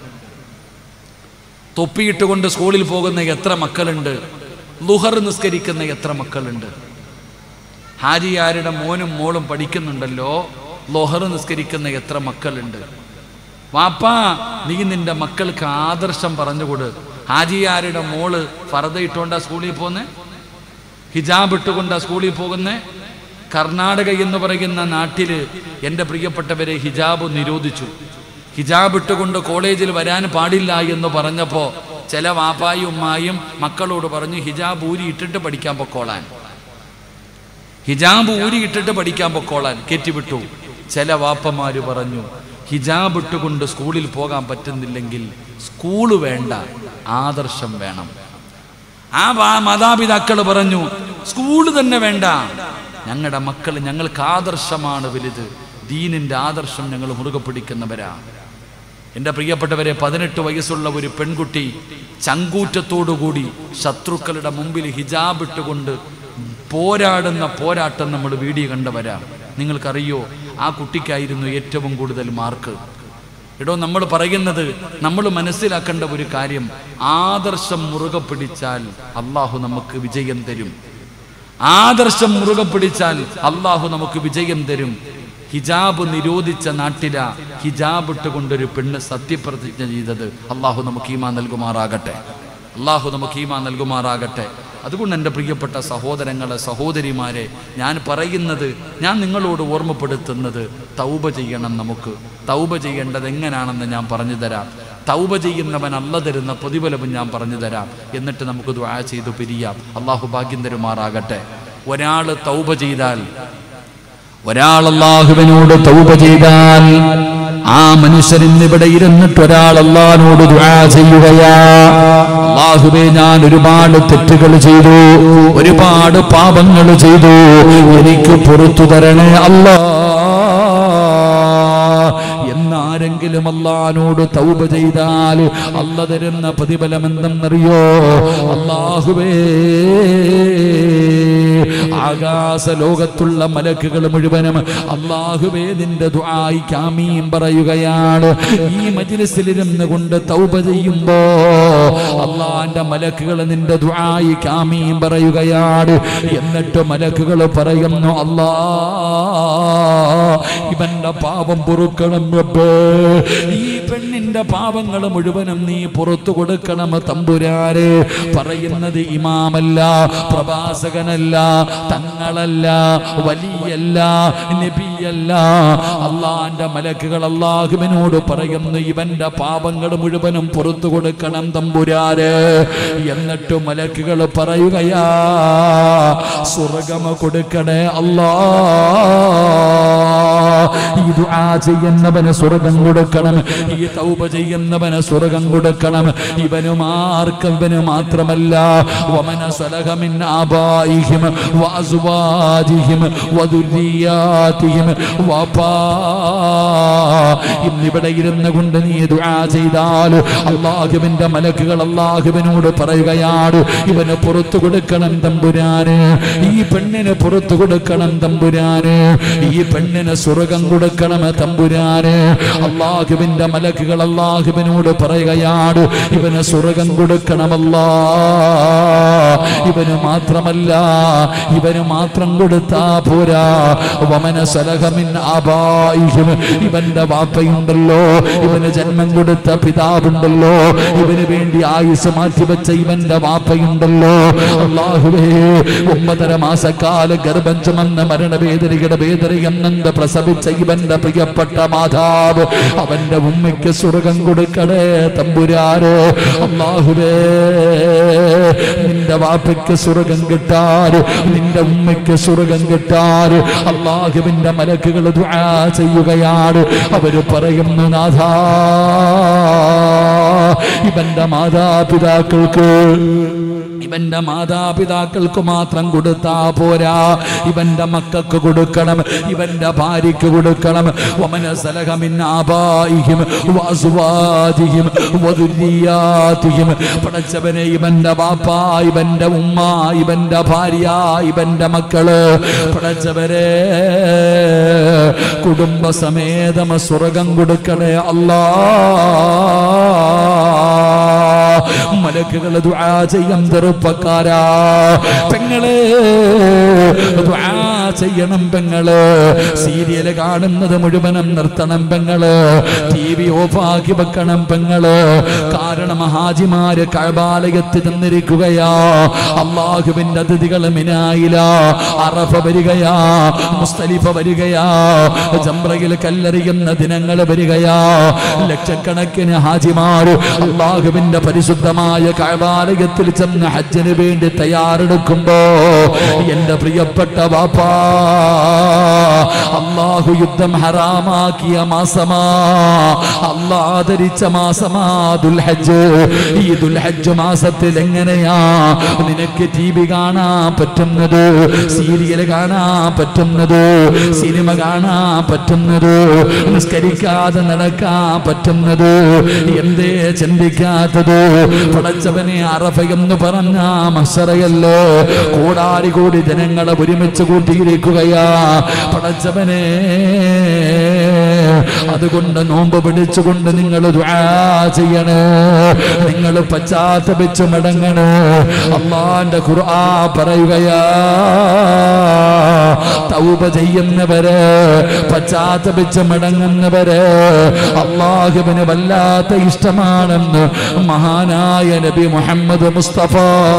തൊപ്പിയിട്ടുകൊണ്ട് സ്കൂളിൽ പോകുന്ന എത്ര മക്കളുണ്ട് ലുഹർ നിസ്കരിക്കുന്ന എത്ര മക്കളുണ്ട് ഹാജിയാരുടെ മോനും മോളും പഠിക്കുന്നുണ്ടല്ലോ ലോഹർ നിസ്കരിക്കുന്ന എത്ര മക്കളുണ്ട് വാപ്പാ നീ നിന്റെ മക്കൾക്ക് ആദർശം പറഞ്ഞുകൊട് ഹാജിയാരുടെ മോള് ഫറദ ഇട്ടുകൊണ്ടാ സ്കൂളിൽ പോന്നെ ഹിജാബ് ഇട്ടുകൊണ്ടാ സ്കൂളിൽ പോകുന്നേ കർണാടക എന്ന് പറയുന്ന നാട്ടില് എൻ്റെ പ്രിയപ്പെട്ടവരെ ഹിജാബ് നിരോധിച്ചു ഹിജാബ് ഇട്ടുകൊണ്ട് കോളേജിൽ വരാൻ പാടില്ല എന്ന് പറഞ്ഞപ്പോൾ ചില വാപ്പായും ഉമ്മായും മക്കളോട് പറഞ്ഞു ഹിജാബ് ഊരി ഇട്ടിട്ട് പഠിക്കാൻ പൊക്കോളാൻ ഹിജാബ് ഊരിയിട്ടിട്ട് പഠിക്കാൻ പൊക്കോളാൻ കയറ്റിവിട്ടു ചില വാപ്പമാര് പറഞ്ഞു ഹിജാബ് ഇട്ടുകൊണ്ട് സ്കൂളിൽ പോകാൻ പറ്റുന്നില്ലെങ്കിൽ സ്കൂള് വേണ്ട ആദർശം വേണം ആ വാ- മാതാപിതാക്കൾ പറഞ്ഞു സ്കൂള് തന്നെ വേണ്ട ഞങ്ങളുടെ മക്കൾ ഞങ്ങൾക്ക് ആദർശമാണ് വലുത് ദീനിന്റെ ആദർശം ഞങ്ങൾ മുറുകെ പിടിക്കുന്നവരാ എൻ്റെ പ്രിയപ്പെട്ടവരെ പതിനെട്ട് വയസ്സുള്ള ഒരു പെൺകുട്ടി ചങ്കൂറ്റത്തോടുകൂടി ശത്രുക്കളുടെ മുമ്പിൽ ഹിജാബ് ഇട്ടുകൊണ്ട് പോരാടുന്ന പോരാട്ടം നമ്മൾ വീഡിയോ കണ്ടവരാ നിങ്ങൾക്കറിയോ ആ കുട്ടിക്കായിരുന്നു ഏറ്റവും കൂടുതൽ മാർക്ക് എടോ നമ്മൾ പറയുന്നത് നമ്മൾ മനസ്സിലാക്കേണ്ട ഒരു കാര്യം ആദർശം മുറുകെ പിടിച്ചാൽ അള്ളാഹു നമുക്ക് വിജയം തരും ആദർശം മുറുകെ പിടിച്ചാൽ അള്ളാഹു നമുക്ക് വിജയം തരും ഹിജാബ് നിരോധിച്ച നാട്ടില ഹിജാബ് ഇട്ടുകൊണ്ടൊരു പെണ്ണ് സത്യപ്രതിജ്ഞ ചെയ്തത് അള്ളാഹു നമുക്ക് ഈമാ നൽകുമാറാകട്ടെ അള്ളാഹു നമുക്ക് ഈമാ നൽകുമാറാകട്ടെ അതുകൊണ്ട് എൻ്റെ പ്രിയപ്പെട്ട സഹോദരങ്ങളെ സഹോദരിമാരെ ഞാൻ പറയുന്നത് ഞാൻ നിങ്ങളോട് ഓർമ്മപ്പെടുത്തുന്നത് തൗബ ചെയ്യണം നമുക്ക് തൗബ ചെയ്യേണ്ടത് എങ്ങനെയാണെന്ന് ഞാൻ പറഞ്ഞു തരാം തൗബ ചെയ്യുന്നവൻ അല്ല തരുന്ന പ്രതിഫലവും ഞാൻ പറഞ്ഞു തരാം എന്നിട്ട് നമുക്ക് ദ്വാ ചെയ്തു പിരിയാം അള്ളാഹു ഭാഗ്യം തരുമാറാകട്ടെ ഒരാൾ തൗബ ചെയ്താൽ ഒരാൾ അള്ളാഹുവിനോട് തൗബ ചെയ്താൽ ആ മനുഷ്യൻ ഇവിടെ ഇരുന്നിട്ട് ഒരാൾ അള്ളാഹിനോട് ദുആ ചെയ്യുകയാ അള്ളാഹുവേ ഞാൻ ഒരുപാട് തെറ്റുകൾ ചെയ്തു ഒരുപാട് പാപങ്ങൾ ചെയ്തു എനിക്ക് പുറത്തു തരണേ അല്ലാ എന്നാരെങ്കിലും അള്ളഹാനോട് തൗബ ചെയ്താൽ അല്ല തരുന്ന പ്രതിഫലം എന്തെന്നറിയോ അള്ളാഹുവേ ആകാശ ലോകത്തുള്ള മലക്കുകൾ മുഴുവനും അള്ളാഹുവേ നിന്റെ ദുആയി കാമീം പറയുകയാണ് ഈ മജ്ലിസിലിരുന്ന് കൊണ്ട് തൗബ ചെയ്യുമ്പോ അള്ളാന്റെ മലക്കുകൾ നിന്റെ ദുആയി കാമീം പറയുകയാണ് എന്നിട്ട് മലക്കുകൾ പറയുന്നു അല്ലാ ഇവന്റെ പാപം പൊറുക്കണം റബ്ബേ ഈ പെണ്ണിന്റെ പാപങ്ങൾ മുഴുവനും നീ പുറത്തു കൊടുക്കണം തമ്പുരാരെ പറയുന്നത് ഇമാമല്ല പ്രവാസകനല്ല തങ്ങളല്ല വലിയല്ല നബിയല്ല അള്ളാന്റെ മലക്കുകൾ അള്ളാഹുവിനോട് പറയുന്നു ഇവന്റെ പാപങ്ങൾ മുഴുവനും പുറത്തു കൊടുക്കണം തമ്പുരാര് എന്നിട്ട് മലക്കുകൾ പറയുകയാ സ്വർഗമ കൊടുക്കണേ അല്ലാ ഈ ദുആ ചെയ്യുന്നവന് സ്വർഗം കൊടുക്കണം ഈ തൗബ ചെയ്യുന്നവന് സ്വർഗം കൊടുക്കണം ഇവനും ആർക്കും ഇവന് മാത്രമല്ല വമന സലഹമിൻ ആബായിഹിം വഅസ്വാജിഹിം വദുരിയാതിഹിം വപാ ഇന്നിവിടെ ഇരുന്ന് കൊണ്ട് നീ ദുആ ചെയ്താൽ അള്ളാഹുവിന്റെ മലക്കുകൾ അള്ളാഹുവിനോട് പറയുകയാണ് ഇവന് പുറത്തു കൊടുക്കണം തമ്പുരാന് ഈ പെണ്ണിന് പുറത്തു കൊടുക്കണം തമ്പുരാന് ഈ പെണ്ണിന് സ്വർഗം കൊടുക്കണം തമ്പുരാന് അള്ളാഹുവിന്റെ മലക്കുകൾ അള്ളാഹുവിനോട് പറയുകയാണ് ഇവന് സ്വർഗം കൊടുക്കണമല്ലാ ഇവന് മാത്രമല്ല ഇവന് മാത്രം കൊടുത്താ പോരാ വമന സലഹമിൻ ആബായിഹിം ഇവന്റെ വാപ്പയുണ്ടല്ലോ ഇവന് ജന്മം കൊടുത്ത പിതാവുണ്ടല്ലോ ഇവന് വേണ്ടി ആയുസ് മാറ്റിവെച്ച ഇവന്റെ വാപ്പയുണ്ടല്ലോ അള്ളാഹുവേ ഒമ്പതര മാസക്കാല ഗർഭം ചുമന്ന മരണവേദനയുടെ വേദനയെന്നെന്ത് പ്രസവിച്ച ഇവന്റെ പ്രിയപ്പെട്ട മാതാവ് അവന്റെ ഉമ്മയ്ക്ക് സ്വർഗം കൊടുക്കണേ തമ്പുരാരോ അള്ളാഹുവേ നിന്റെ വാപ്പയ്ക്ക് സ്വർഗം കിട്ടാറ് നിന്റെ ഉമ്മയ്ക്ക് സ്വർഗം കിട്ടാറ് അള്ളാഹുവിന്റെ മലക്കുകൾ ദുആ ചെയ്യുകയാണ് അവര് പറയുന്നു നാഥാ ഇവന്റെ മാതാപിതാക്കൾക്ക് ഇവന്റെ മാതാപിതാക്കൾക്ക് മാത്രം കൊടുത്താ പോരാ ഇവന്റെ മക്കൾക്ക് കൊടുക്കണം ഇവന്റെ ഭാര്യയ്ക്ക് കൊടുക്കണം വമന സലഹമിൻ ആബായിഹിം വഅസ്വാജിഹിം വദുരിയാതിഹിം പടച്ചവനെ ഇവന്റെ ബാപ്പ ഇവന്റെ ഉമ്മ ഇവന്റെ ഭാര്യ ഇവന്റെ മക്കള് പടച്ചവരെ കുടുംബസമേതമ സ്വർഗം കൊടുക്കണേ അല്ലാ മലക്കുകൾ ദുആ ചെയ്യാൻ ചെറുപ്പക്കാരാ പെങ്ങളെ ദുആ ചെയ്യണം പെങ്ങള് സീരിയല് കാണുന്നത് മുഴുവനും നിർത്തണം പെങ്ങള് ടി വി ഓഫാക്കി വെക്കണം പെങ്ങള് കാരണം ഹാജിമാര് കഴബാലയത്തിൽ നിന്നിരിക്കുകയാ അള്ളാഹുവിന്റെ അതിഥികൾ മിനായില അറഫ വരികയാ മുസ്തലിഫ വരികയാ ജംറയിൽ കല്ലെറിയുന്ന ദിനങ്ങൾ വരികയാ ലക്ഷക്കണക്കിന് ഹാജിമാർ അള്ളാഹുവിന്റെ പരിശുദ്ധമായ കഴബാലയത്തിൽ ചെന്ന് ഹജ്ജിന് വേണ്ടി തയ്യാറെടുക്കുമ്പോ എന്റെ പ്രിയപ്പെട്ട ബാപ്പാ അള്ളാഹു യുദ്ധം ഹറാമാക്കിയ മാസമാ അള്ളാഹ് ആദരിച്ച മാസമാ ദുൽഹജ്ജ് ഈ ദുൽഹജ്ജ് മാസത്തിൽ എങ്ങനെയാ നിനക്ക് ടി വി കാണാൻ പറ്റുന്നത് സീരിയൽ കാണാൻ പറ്റുന്നത് സിനിമ കാണാൻ പറ്റുന്നത് നിസ്കരിക്കാതെ നടക്കാൻ പറ്റുന്നത് എന്തേ ചിന്തിക്കാത്തത് പടച്ചവനെ അറഫ എന്ന് പറഞ്ഞ മസറയല്ലോ കോടാരി കോടി ജനങ്ങളെ ഒരുമിച്ച് കൂട്ടിയിരിക്കുകയാ പടച്ചവനെ അതുകൊണ്ട് നോമ്പ് പിടിച്ചുകൊണ്ട് നിങ്ങൾ ദുആ ചെയ്യണേ നിങ്ങൾ പശ്ചാത്തപിച്ച് മടങ്ങണേ അള്ളാന്റെ ഖുർആ പറയുകയാ തൗബ ചെയ്യുന്നവര് പശ്ചാത്തപിച്ച് മടങ്ങുന്നവര് അള്ളാഹുവിന് വല്ലാത്ത ഇഷ്ടമാണെന്ന് മഹാനായ നബി മുഹമ്മദ് മുസ്തഫ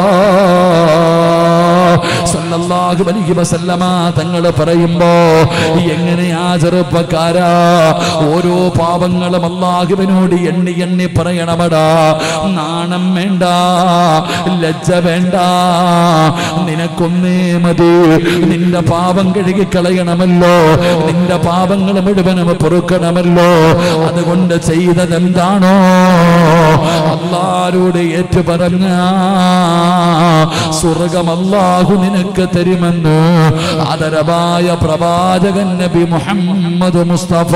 സല്ലല്ലാഹു അലൈഹി വസല്ലമ തങ്ങൾ പറയുമ്പോ എങ്ങനെയാ ചെറുപ്പക്കാരാ ഓരോ പാപങ്ങളും അള്ളാഹുവിനോട് എണ്ണി എണ്ണി പറയണമടാ നാണം വേണ്ട ലജ്ജ വേണ്ട നിനക്കൊന്നേ മതി നിന്റെ പാപം കഴുകി കളയണമല്ലോ നിന്റെ പാപങ്ങൾ മുഴുവനും പൊറുക്കണമല്ലോ അതുകൊണ്ട് ചെയ്തതെന്താണോ അള്ളാരോട് ഏറ്റു പറഞ്ഞ സ്വർഗം അള്ളാഹു നിനക്ക് തരുമെന്ന് ആദരവായ പ്രവാചകൻ നബി മുഹമ്മദ് മുസ്തഫ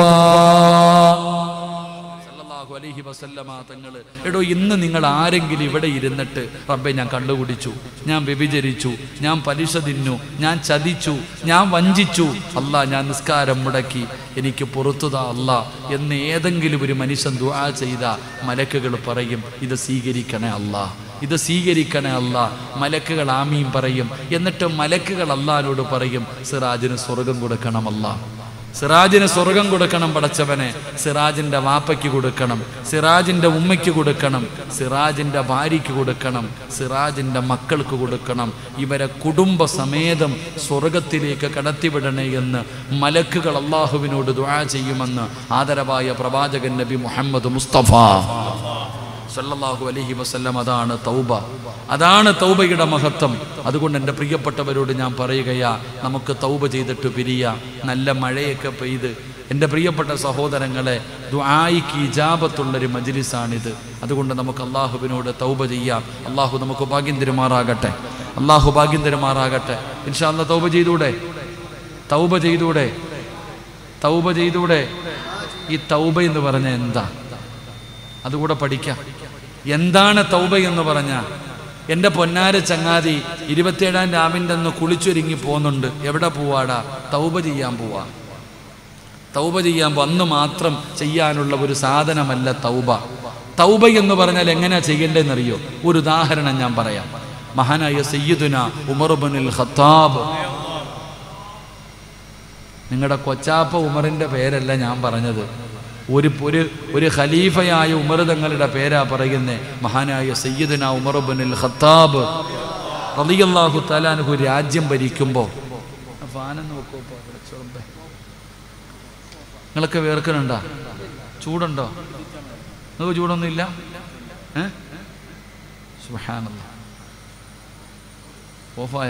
സല്ലല്ലാഹു അലൈഹി വസല്ലമ തങ്ങള് എടോ ഇന്ന് നിങ്ങൾ ആരെങ്കിലും ഇവിടെ ഇരുന്നിട്ട് റബ്ബെ ഞാൻ കണ്ടുപിടിച്ചു ഞാൻ വ്യഭിചരിച്ചു ഞാൻ പലിശ തിന്നു ഞാൻ ചതിച്ചു ഞാൻ വഞ്ചിച്ചു അല്ലാ ഞാൻ നിസ്കാരം മുടക്കി എനിക്ക് പുറത്തുതാ അല്ല എന്ന് ഏതെങ്കിലും ഒരു മനുഷ്യൻ ദുആ ചെയ്ത മലക്കുകൾ പറയും ഇത് സ്വീകരിക്കണേ അല്ലാ ഇത് സ്വീകരിക്കണേ അല്ല മലക്കുകൾ ആമീൻ പറയും എന്നിട്ട് മലക്കുകൾ അള്ളഹാനോട് പറയും സിറാജിന് സ്വർഗം കൊടുക്കണമല്ല സിറാജിന് സ്വർഗം കൊടുക്കണം പടച്ചവനെ സിറാജിന്റെ വാപ്പയ്ക്ക് കൊടുക്കണം സിറാജിന്റെ ഉമ്മയ്ക്ക് കൊടുക്കണം സിറാജിന്റെ ഭാര്യയ്ക്ക് കൊടുക്കണം സിറാജിന്റെ മക്കൾക്ക് കൊടുക്കണം ഇവരെ കുടുംബ സമേതം സ്വർഗത്തിലേക്ക് കടത്തിവിടണേ എന്ന് മലക്കുകൾ അള്ളാഹുവിനോട് ദുആ ചെയ്യുമെന്ന് ആദരവായ പ്രവാചകൻ നബി മുഹമ്മദ് മുസ്തഫ സല്ലല്ലാഹു അലൈഹി വസല്ലം അതാണ് തൗബ അതാണ് തൗബയുടെ മഹത്വം അതുകൊണ്ട് എൻ്റെ പ്രിയപ്പെട്ടവരോട് ഞാൻ പറയുകയാ നമുക്ക് തൗബ ചെയ്തിട്ട് പിരിയ നല്ല മഴയൊക്കെ പെയ്ത് എൻ്റെ പ്രിയപ്പെട്ട സഹോദരങ്ങളെ ദുആയിക്ക് ഇജാബത്തുള്ളൊരു മജ്ലിസാണിത് അതുകൊണ്ട് നമുക്ക് അള്ളാഹുവിനോട് തൗബ ചെയ്യാം അള്ളാഹു നമുക്ക് ഭാഗ്യം തരുമാറാകട്ടെ അള്ളാഹു ഭാഗ്യം തരുമാറാകട്ടെ ഇൻഷാ അല്ലാ തൗബ ചെയ്തൂടെ തൗബ ചെയ്തൂടെ തൗബ ചെയ്തൂടെ ഈ തൗബ എന്ന് പറഞ്ഞ എന്താ അതുകൂടെ പഠിക്കാം എന്താണ് തൗബ എന്ന് പറഞ്ഞ എൻ്റെ പൊന്നാര ചങ്ങാതി ഇരുപത്തിയേഴാം രാവിൻ്റെ അന്ന് കുളിച്ചൊരുങ്ങി പോകുന്നുണ്ട് എവിടെ പോവാടാ തൗബ ചെയ്യാൻ പോവാ തൗബ ചെയ്യാൻ പോ- അന്ന് മാത്രം ചെയ്യാനുള്ള ഒരു സാധനമല്ല തൗബ തൗബ എന്ന് പറഞ്ഞാൽ എങ്ങനെയാ ചെയ്യേണ്ടതെന്നറിയോ ഒരു ഉദാഹരണം ഞാൻ പറയാം മഹാനായ സയ്യിദുന ഉമർബുനിൽ ഖത്താബ് നിങ്ങളുടെ കൊച്ചാപ്പ ഉമറിന്റെ പേരല്ല ഞാൻ പറഞ്ഞത് ഒരു ഒരു ഒരു ഖലീഫയായ ഉമർ തങ്ങളുടെ പേരാ പറയുന്നേ മഹാനായ സയ്യിദന ഉമർബുനിൽ ഖത്താബ് റളിയല്ലാഹു തലാൻഹു രാജ്യം ഭരിക്കുമ്പോൾ നിങ്ങളൊക്കെ വേർക്കണുണ്ടോ ചൂടുണ്ടോ നിങ്ങൾക്ക് ചൂടൊന്നുമില്ല ഏ സുബ്ഹാനല്ലാഹ് ഓഫായ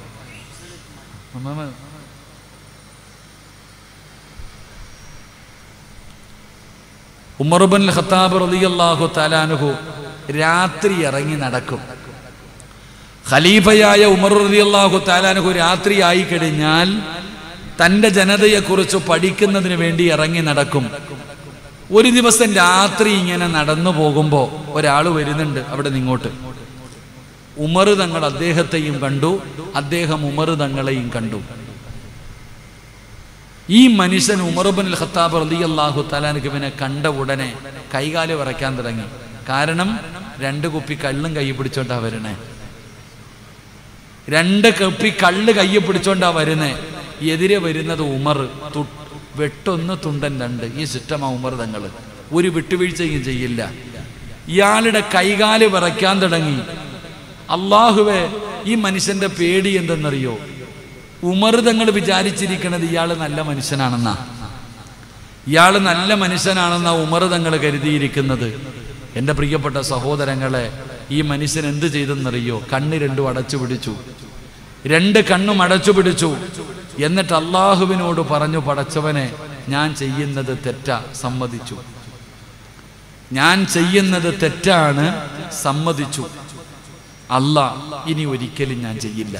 ഉമർബൻ ഖത്താബ് റളിയല്ലാഹു തലാനുഹു രാത്രി ഇറങ്ങി നടക്കും ഖലീഫയായ ഉമർ റളിയല്ലാഹു തലാനുഹു രാത്രി ആയി കഴിഞ്ഞാൽ തന്റെ ജനതയെക്കുറിച്ച് പഠിക്കുന്നതിന് വേണ്ടി ഇറങ്ങി നടക്കും ഒരു ദിവസം രാത്രി ഇങ്ങനെ നടന്നു പോകുമ്പോൾ ഒരാൾ വരുന്നുണ്ട് അവിടെ നിങ്ങോട്ട് ഉമർ തങ്ങൾ അദ്ദേഹത്തെയും കണ്ടു അദ്ദേഹം ഉമർ തങ്ങളെയും കണ്ടു ഈ മനുഷ്യൻ ഉമർബൻ ഖത്താബ് റളിയല്ലാഹു തലാനക്ക് ഇവനെ കണ്ട ഉടനെ കൈകാല് വിറയ്ക്കാൻ തുടങ്ങി കാരണം രണ്ട് കുപ്പി കള്ളും കൈ പിടിച്ചോണ്ടാ വരണേ രണ്ട് കുപ്പി കള്ള് കയ്യിൽ പിടിച്ചോണ്ടാ വരുന്നേ എതിരെ വരുന്നത് ഉമർ തു- വെട്ടൊന്ന് തുണ്ടൻ രണ്ട് ഈ സിസ്റ്റമാ ഉമർ തങ്ങൾ ഒരു വിട്ടുവീഴ്ചയും ചെയ്യില്ല ഇയാളുടെ കൈകാല് വിറയ്ക്കാൻ തുടങ്ങി അള്ളാഹുവെ ഈ മനുഷ്യന്റെ പേടി എന്തെന്നറിയോ ഉമർ തങ്ങൾ വിചാരിച്ചിരിക്കണത് ഇയാൾ നല്ല മനുഷ്യനാണെന്നാ ഇയാൾ നല്ല മനുഷ്യനാണെന്ന ഉമർ തങ്ങൾ കരുതിയിരിക്കുന്നത് എൻ്റെ പ്രിയപ്പെട്ട സഹോദരങ്ങളെ ഈ മനുഷ്യൻ എന്ത് ചെയ്തെന്നറിയോ കണ്ണ് രണ്ടും അടച്ചു പിടിച്ചു രണ്ട് കണ്ണും അടച്ചു പിടിച്ചു എന്നിട്ട് അള്ളാഹുവിനോട് പറഞ്ഞു പടച്ചവനെ ഞാൻ ചെയ്യുന്നത് തെറ്റാ സമ്മതിച്ചു ഞാൻ ചെയ്യുന്നത് തെറ്റാണ് സമ്മതിച്ചു അല്ല ഇനി ഒരിക്കലും ഞാൻ ചെയ്യില്ല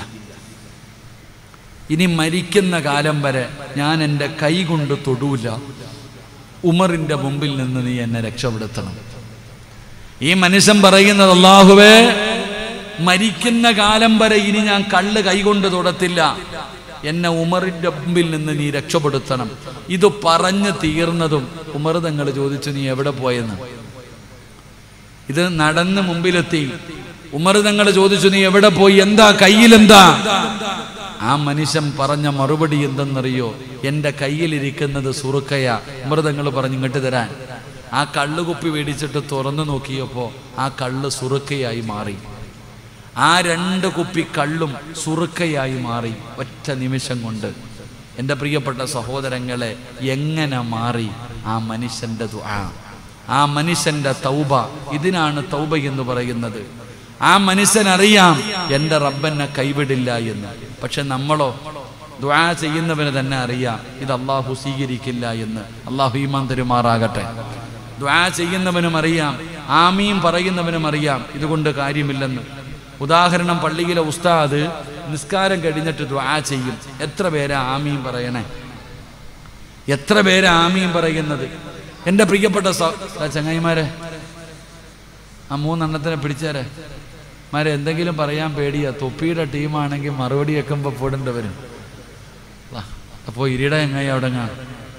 ഇനി മരിക്കുന്ന കാലം വരെ ഞാൻ എൻ്റെ കൈ കൊണ്ട് തൊടൂല ഉമറിന്റെ മുമ്പിൽ നിന്ന് നീ എന്നെ രക്ഷപ്പെടുത്തണം ഈ മനുഷ്യൻ പറയുന്നത് അള്ളാഹുവേ മരിക്കുന്ന കാലം വരെ ഇനി ഞാൻ കള്ള് കൈകൊണ്ട് തൊടത്തില്ല എന്നെ ഉമറിന്റെ മുമ്പിൽ നിന്ന് നീ രക്ഷപ്പെടുത്തണം ഇത് പറഞ്ഞു തീർന്നതും ഉമർ തങ്ങൾ ചോദിച്ചു നീ എവിടെ പോയെന്ന് ഇത് നടന്ന് മുമ്പിലെത്തി ഉമർ തങ്ങൾ ചോദിച്ചു നീ എവിടെ പോയി എന്താ കയ്യിലെന്താ ആ മനുഷ്യൻ പറഞ്ഞ മറുപടി എന്തെന്നറിയോ എൻ്റെ കയ്യിലിരിക്കുന്നത് സുറുക്കയാ മൃതങ്ങൾ പറഞ്ഞു ഇങ്ങോട്ട് തരാൻ ആ കള്ളുകുപ്പി മേടിച്ചിട്ട് തുറന്നു നോക്കിയപ്പോൾ ആ കള്ള് സുറുക്കയായി മാറി ആ രണ്ട് കുപ്പി കള്ളും സുറുക്കയായി മാറി ഒറ്റ നിമിഷം കൊണ്ട് എൻ്റെ പ്രിയപ്പെട്ട സഹോദരങ്ങളെ എങ്ങനെ മാറി ആ മനുഷ്യൻ്റെ ദുആ ആ മനുഷ്യൻ്റെ തൗബ ഇതിനാണ് തൗബ എന്ന് പറയുന്നത് ആ മനുഷ്യൻ അറിയാം എൻ്റെ റബ്ബെന്നെ കൈവിടില്ല എന്ന് പക്ഷെ നമ്മളോ ദ്വാ ചെയ്യുന്നവന് തന്നെ അറിയാം ഇത് അള്ളാഹു സ്വീകരിക്കില്ല എന്ന് അള്ളാഹു ഈമാൻ തരുമാറാകട്ടെ ദ്വാ ചെയ്യുന്നവനും അറിയാം ആമീം പറയുന്നവനും അറിയാം ഇതുകൊണ്ട് കാര്യമില്ലെന്ന് ഉദാഹരണം പള്ളിയിലെ ഉസ്താദ് നിസ്കാരം കഴിഞ്ഞിട്ട് ദ്വാ ചെയ്യും എത്ര പേരാ ആമീം പറയണേ എത്ര പേരാ ആമീം പറയുന്നത് എൻ്റെ പ്രിയപ്പെട്ട സ- ആ ചങ്ങായിമാരെ ആ മൂന്നെണ്ണത്തിനെ പിടിച്ചേരെ മാരെ എന്തെങ്കിലും പറയാൻ പേടിയാ തൊപ്പിയുടെ ടീമാണെങ്കിൽ മറുപടി വെക്കുമ്പോൾ പോടേണ്ടി വരും അപ്പോൾ ഇരിട എങ്ങായി അവിടെ കാണും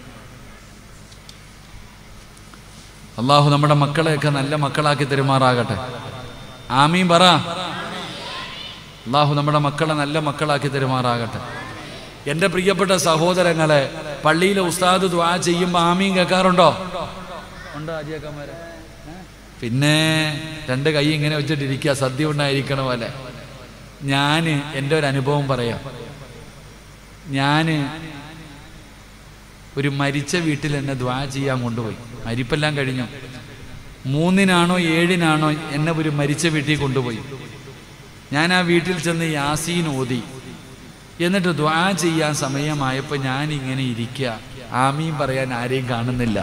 അള്ളാഹു നമ്മുടെ മക്കളെയൊക്കെ നല്ല മക്കളാക്കി തെരുമാറാകട്ടെ ആമീൻ പറ അള്ളാഹു നമ്മുടെ മക്കളെ നല്ല മക്കളാക്കി തെരുമാറാകട്ടെ എൻ്റെ പ്രിയപ്പെട്ട സഹോദരങ്ങളെ പള്ളിയിലെ ഉസ്താദ് ദ്വാ ചെയ്യുമ്പോൾ ആമീൻ കേൾക്കാറുണ്ടോ ഉണ്ടോ ആജിയാക്കന്മാരെ പിന്നെ രണ്ട് കൈ ഇങ്ങനെ വെച്ചിട്ടിരിക്കുക സദ്യ ഉണ്ടായിരിക്കണ പോലെ ഞാൻ എൻ്റെ ഒരു അനുഭവം പറയാം ഞാൻ ഒരു മരിച്ച വീട്ടിൽ എന്നെ ദ്വാ ചെയ്യാൻ കൊണ്ടുപോയി മരിപ്പെല്ലാം കഴിഞ്ഞു മൂന്നിനാണോ ഏഴിനാണോ എന്നെ ഒരു മരിച്ച വീട്ടിൽ കൊണ്ടുപോയി ഞാൻ ആ വീട്ടിൽ ചെന്ന് യാസീൻ ഓതി എന്നിട്ട് ദ്വാ ചെയ്യാൻ സമയമായപ്പോൾ ഞാൻ ഇങ്ങനെ ഇരിക്കുക ആമീൻ പറയാൻ ആരെയും കാണുന്നില്ല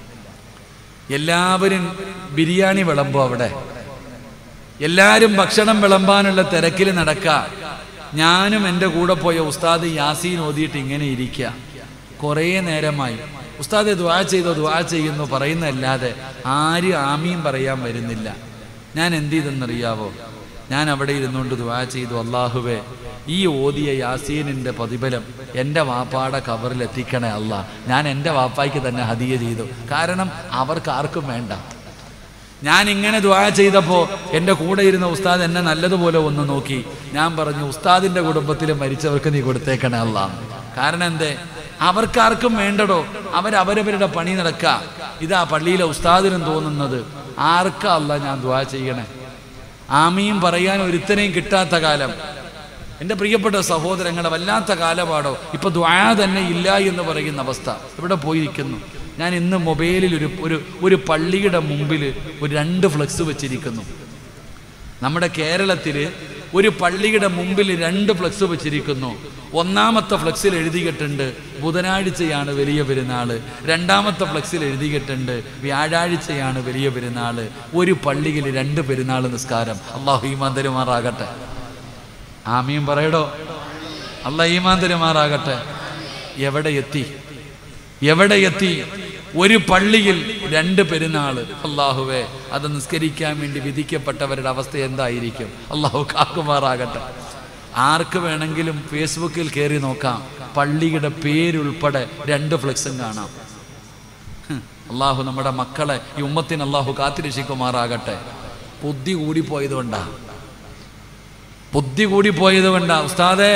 എല്ലാവരും ബിരിയാണി വിളമ്പും അവിടെ എല്ലാവരും ഭക്ഷണം വിളമ്പാനുള്ള തിരക്കിൽ നടക്കുക ഞാനും എൻ്റെ കൂടെ പോയ ഉസ്താദ് യാസീൻ ഓതിയിട്ട് ഇങ്ങനെ ഇരിക്കുക കുറേ നേരമായി ഉസ്താദ് ദ്വാ ചെയ്തോ ദ്വാ ചെയ്യുന്നു പറയുന്നതല്ലാതെ ആരും ആമീൻ പറയാൻ വരുന്നില്ല ഞാൻ എന്ത് ചെയ്തെന്നറിയാവോ ഞാൻ അവിടെ ഇരുന്നുകൊണ്ട് ദ്വാ ചെയ്തു അള്ളാഹുവേ ഈ ഓതിയ യാസീനിൻ്റെ പ്രതിഫലം എൻ്റെ വാപ്പാടെ കബറിൽ എത്തിക്കണേ അല്ല ഞാൻ എൻ്റെ വാപ്പായ്ക്ക് തന്നെ ഹദിയ ചെയ്തു കാരണം അവർക്ക് ആർക്കും വേണ്ട ഞാൻ ഇങ്ങനെ ദ്വാ ചെയ്തപ്പോൾ എൻ്റെ കൂടെ ഇരുന്ന ഉസ്താദ് എന്നെ നല്ലതുപോലെ ഒന്ന് നോക്കി ഞാൻ പറഞ്ഞു ഉസ്താദിൻ്റെ കുടുംബത്തിൽ മരിച്ചവർക്ക് നീ കൊടുത്തേക്കണേ അല്ല കാരണം എന്തേ അവർക്കാർക്കും വേണ്ടടോ അവരവരവരുടെ പണി നടക്കുക ഇതാ പള്ളിയിലെ ഉസ്താദിനും തോന്നുന്നത് ആർക്കാ അല്ല ഞാൻ ദ്വാ ചെയ്യണേ ആമിയും പറയാൻ ഒരുത്തനെയും കിട്ടാത്ത കാലം എൻ്റെ പ്രിയപ്പെട്ട സഹോദരങ്ങളെ വല്ലാത്ത കാലപാടോ ഇപ്പൊ ദ്വാ തന്നെ ഇല്ല എന്ന് പറയുന്ന അവസ്ഥ ഇവിടെ പോയിരിക്കുന്നു ഞാൻ ഇന്ന് മൊബൈലിൽ ഒരു ഒരു ഒരു പള്ളിയുടെ മുമ്പിൽ ഒരു രണ്ട് ഫ്ലെക്സ് വെച്ചിരിക്കുന്നു നമ്മുടെ കേരളത്തിൽ ഒരു പള്ളിയുടെ മുമ്പിൽ രണ്ട് ഫ്ലെക്സ് വെച്ചിരിക്കുന്നു ഒന്നാമത്തെ ഫ്ലെക്സിൽ എഴുതിയിട്ടുണ്ട് ബുധനാഴ്ചയാണ് വലിയ പെരുന്നാൾ രണ്ടാമത്തെ ഫ്ലെക്സിൽ എഴുതിയിട്ടുണ്ട് വ്യാഴാഴ്ചയാണ് വലിയ പെരുന്നാൾ ഒരു പള്ളിയിൽ രണ്ട് പെരുന്നാൾ നിസ്കാരം അള്ളാഹു ഈമാൻ തരുമാറാകട്ടെ ആമീൻ പറയടോ അല്ല ഈമാൻ തരുമാറാകട്ടെ എവിടെ എത്തി എവിടെ എത്തി ഒരു പള്ളിയിൽ രണ്ട് പെരുന്നാള് അള്ളാഹുവേ അത് നിസ്കരിക്കാൻ വേണ്ടി വിധിക്കപ്പെട്ടവരുടെ അവസ്ഥ എന്തായിരിക്കും അള്ളാഹു കാക്കുമാറാകട്ടെ ആർക്ക് വേണമെങ്കിലും ഫേസ്ബുക്കിൽ കയറി നോക്കാം പള്ളിയുടെ പേരുൾപ്പെടെ രണ്ട് ഫ്ലെക്സും കാണാം ഹ്, അള്ളാഹു നമ്മുടെ മക്കളെ ഈ ഉമ്മത്തിന് അള്ളാഹു കാത്തിരക്ഷിക്കുമാറാകട്ടെ ബുദ്ധി കൂടിപ്പോയതുകൊണ്ടാ ബുദ്ധി കൂടി പോയത് കൊണ്ടാ ഉസ്താദെ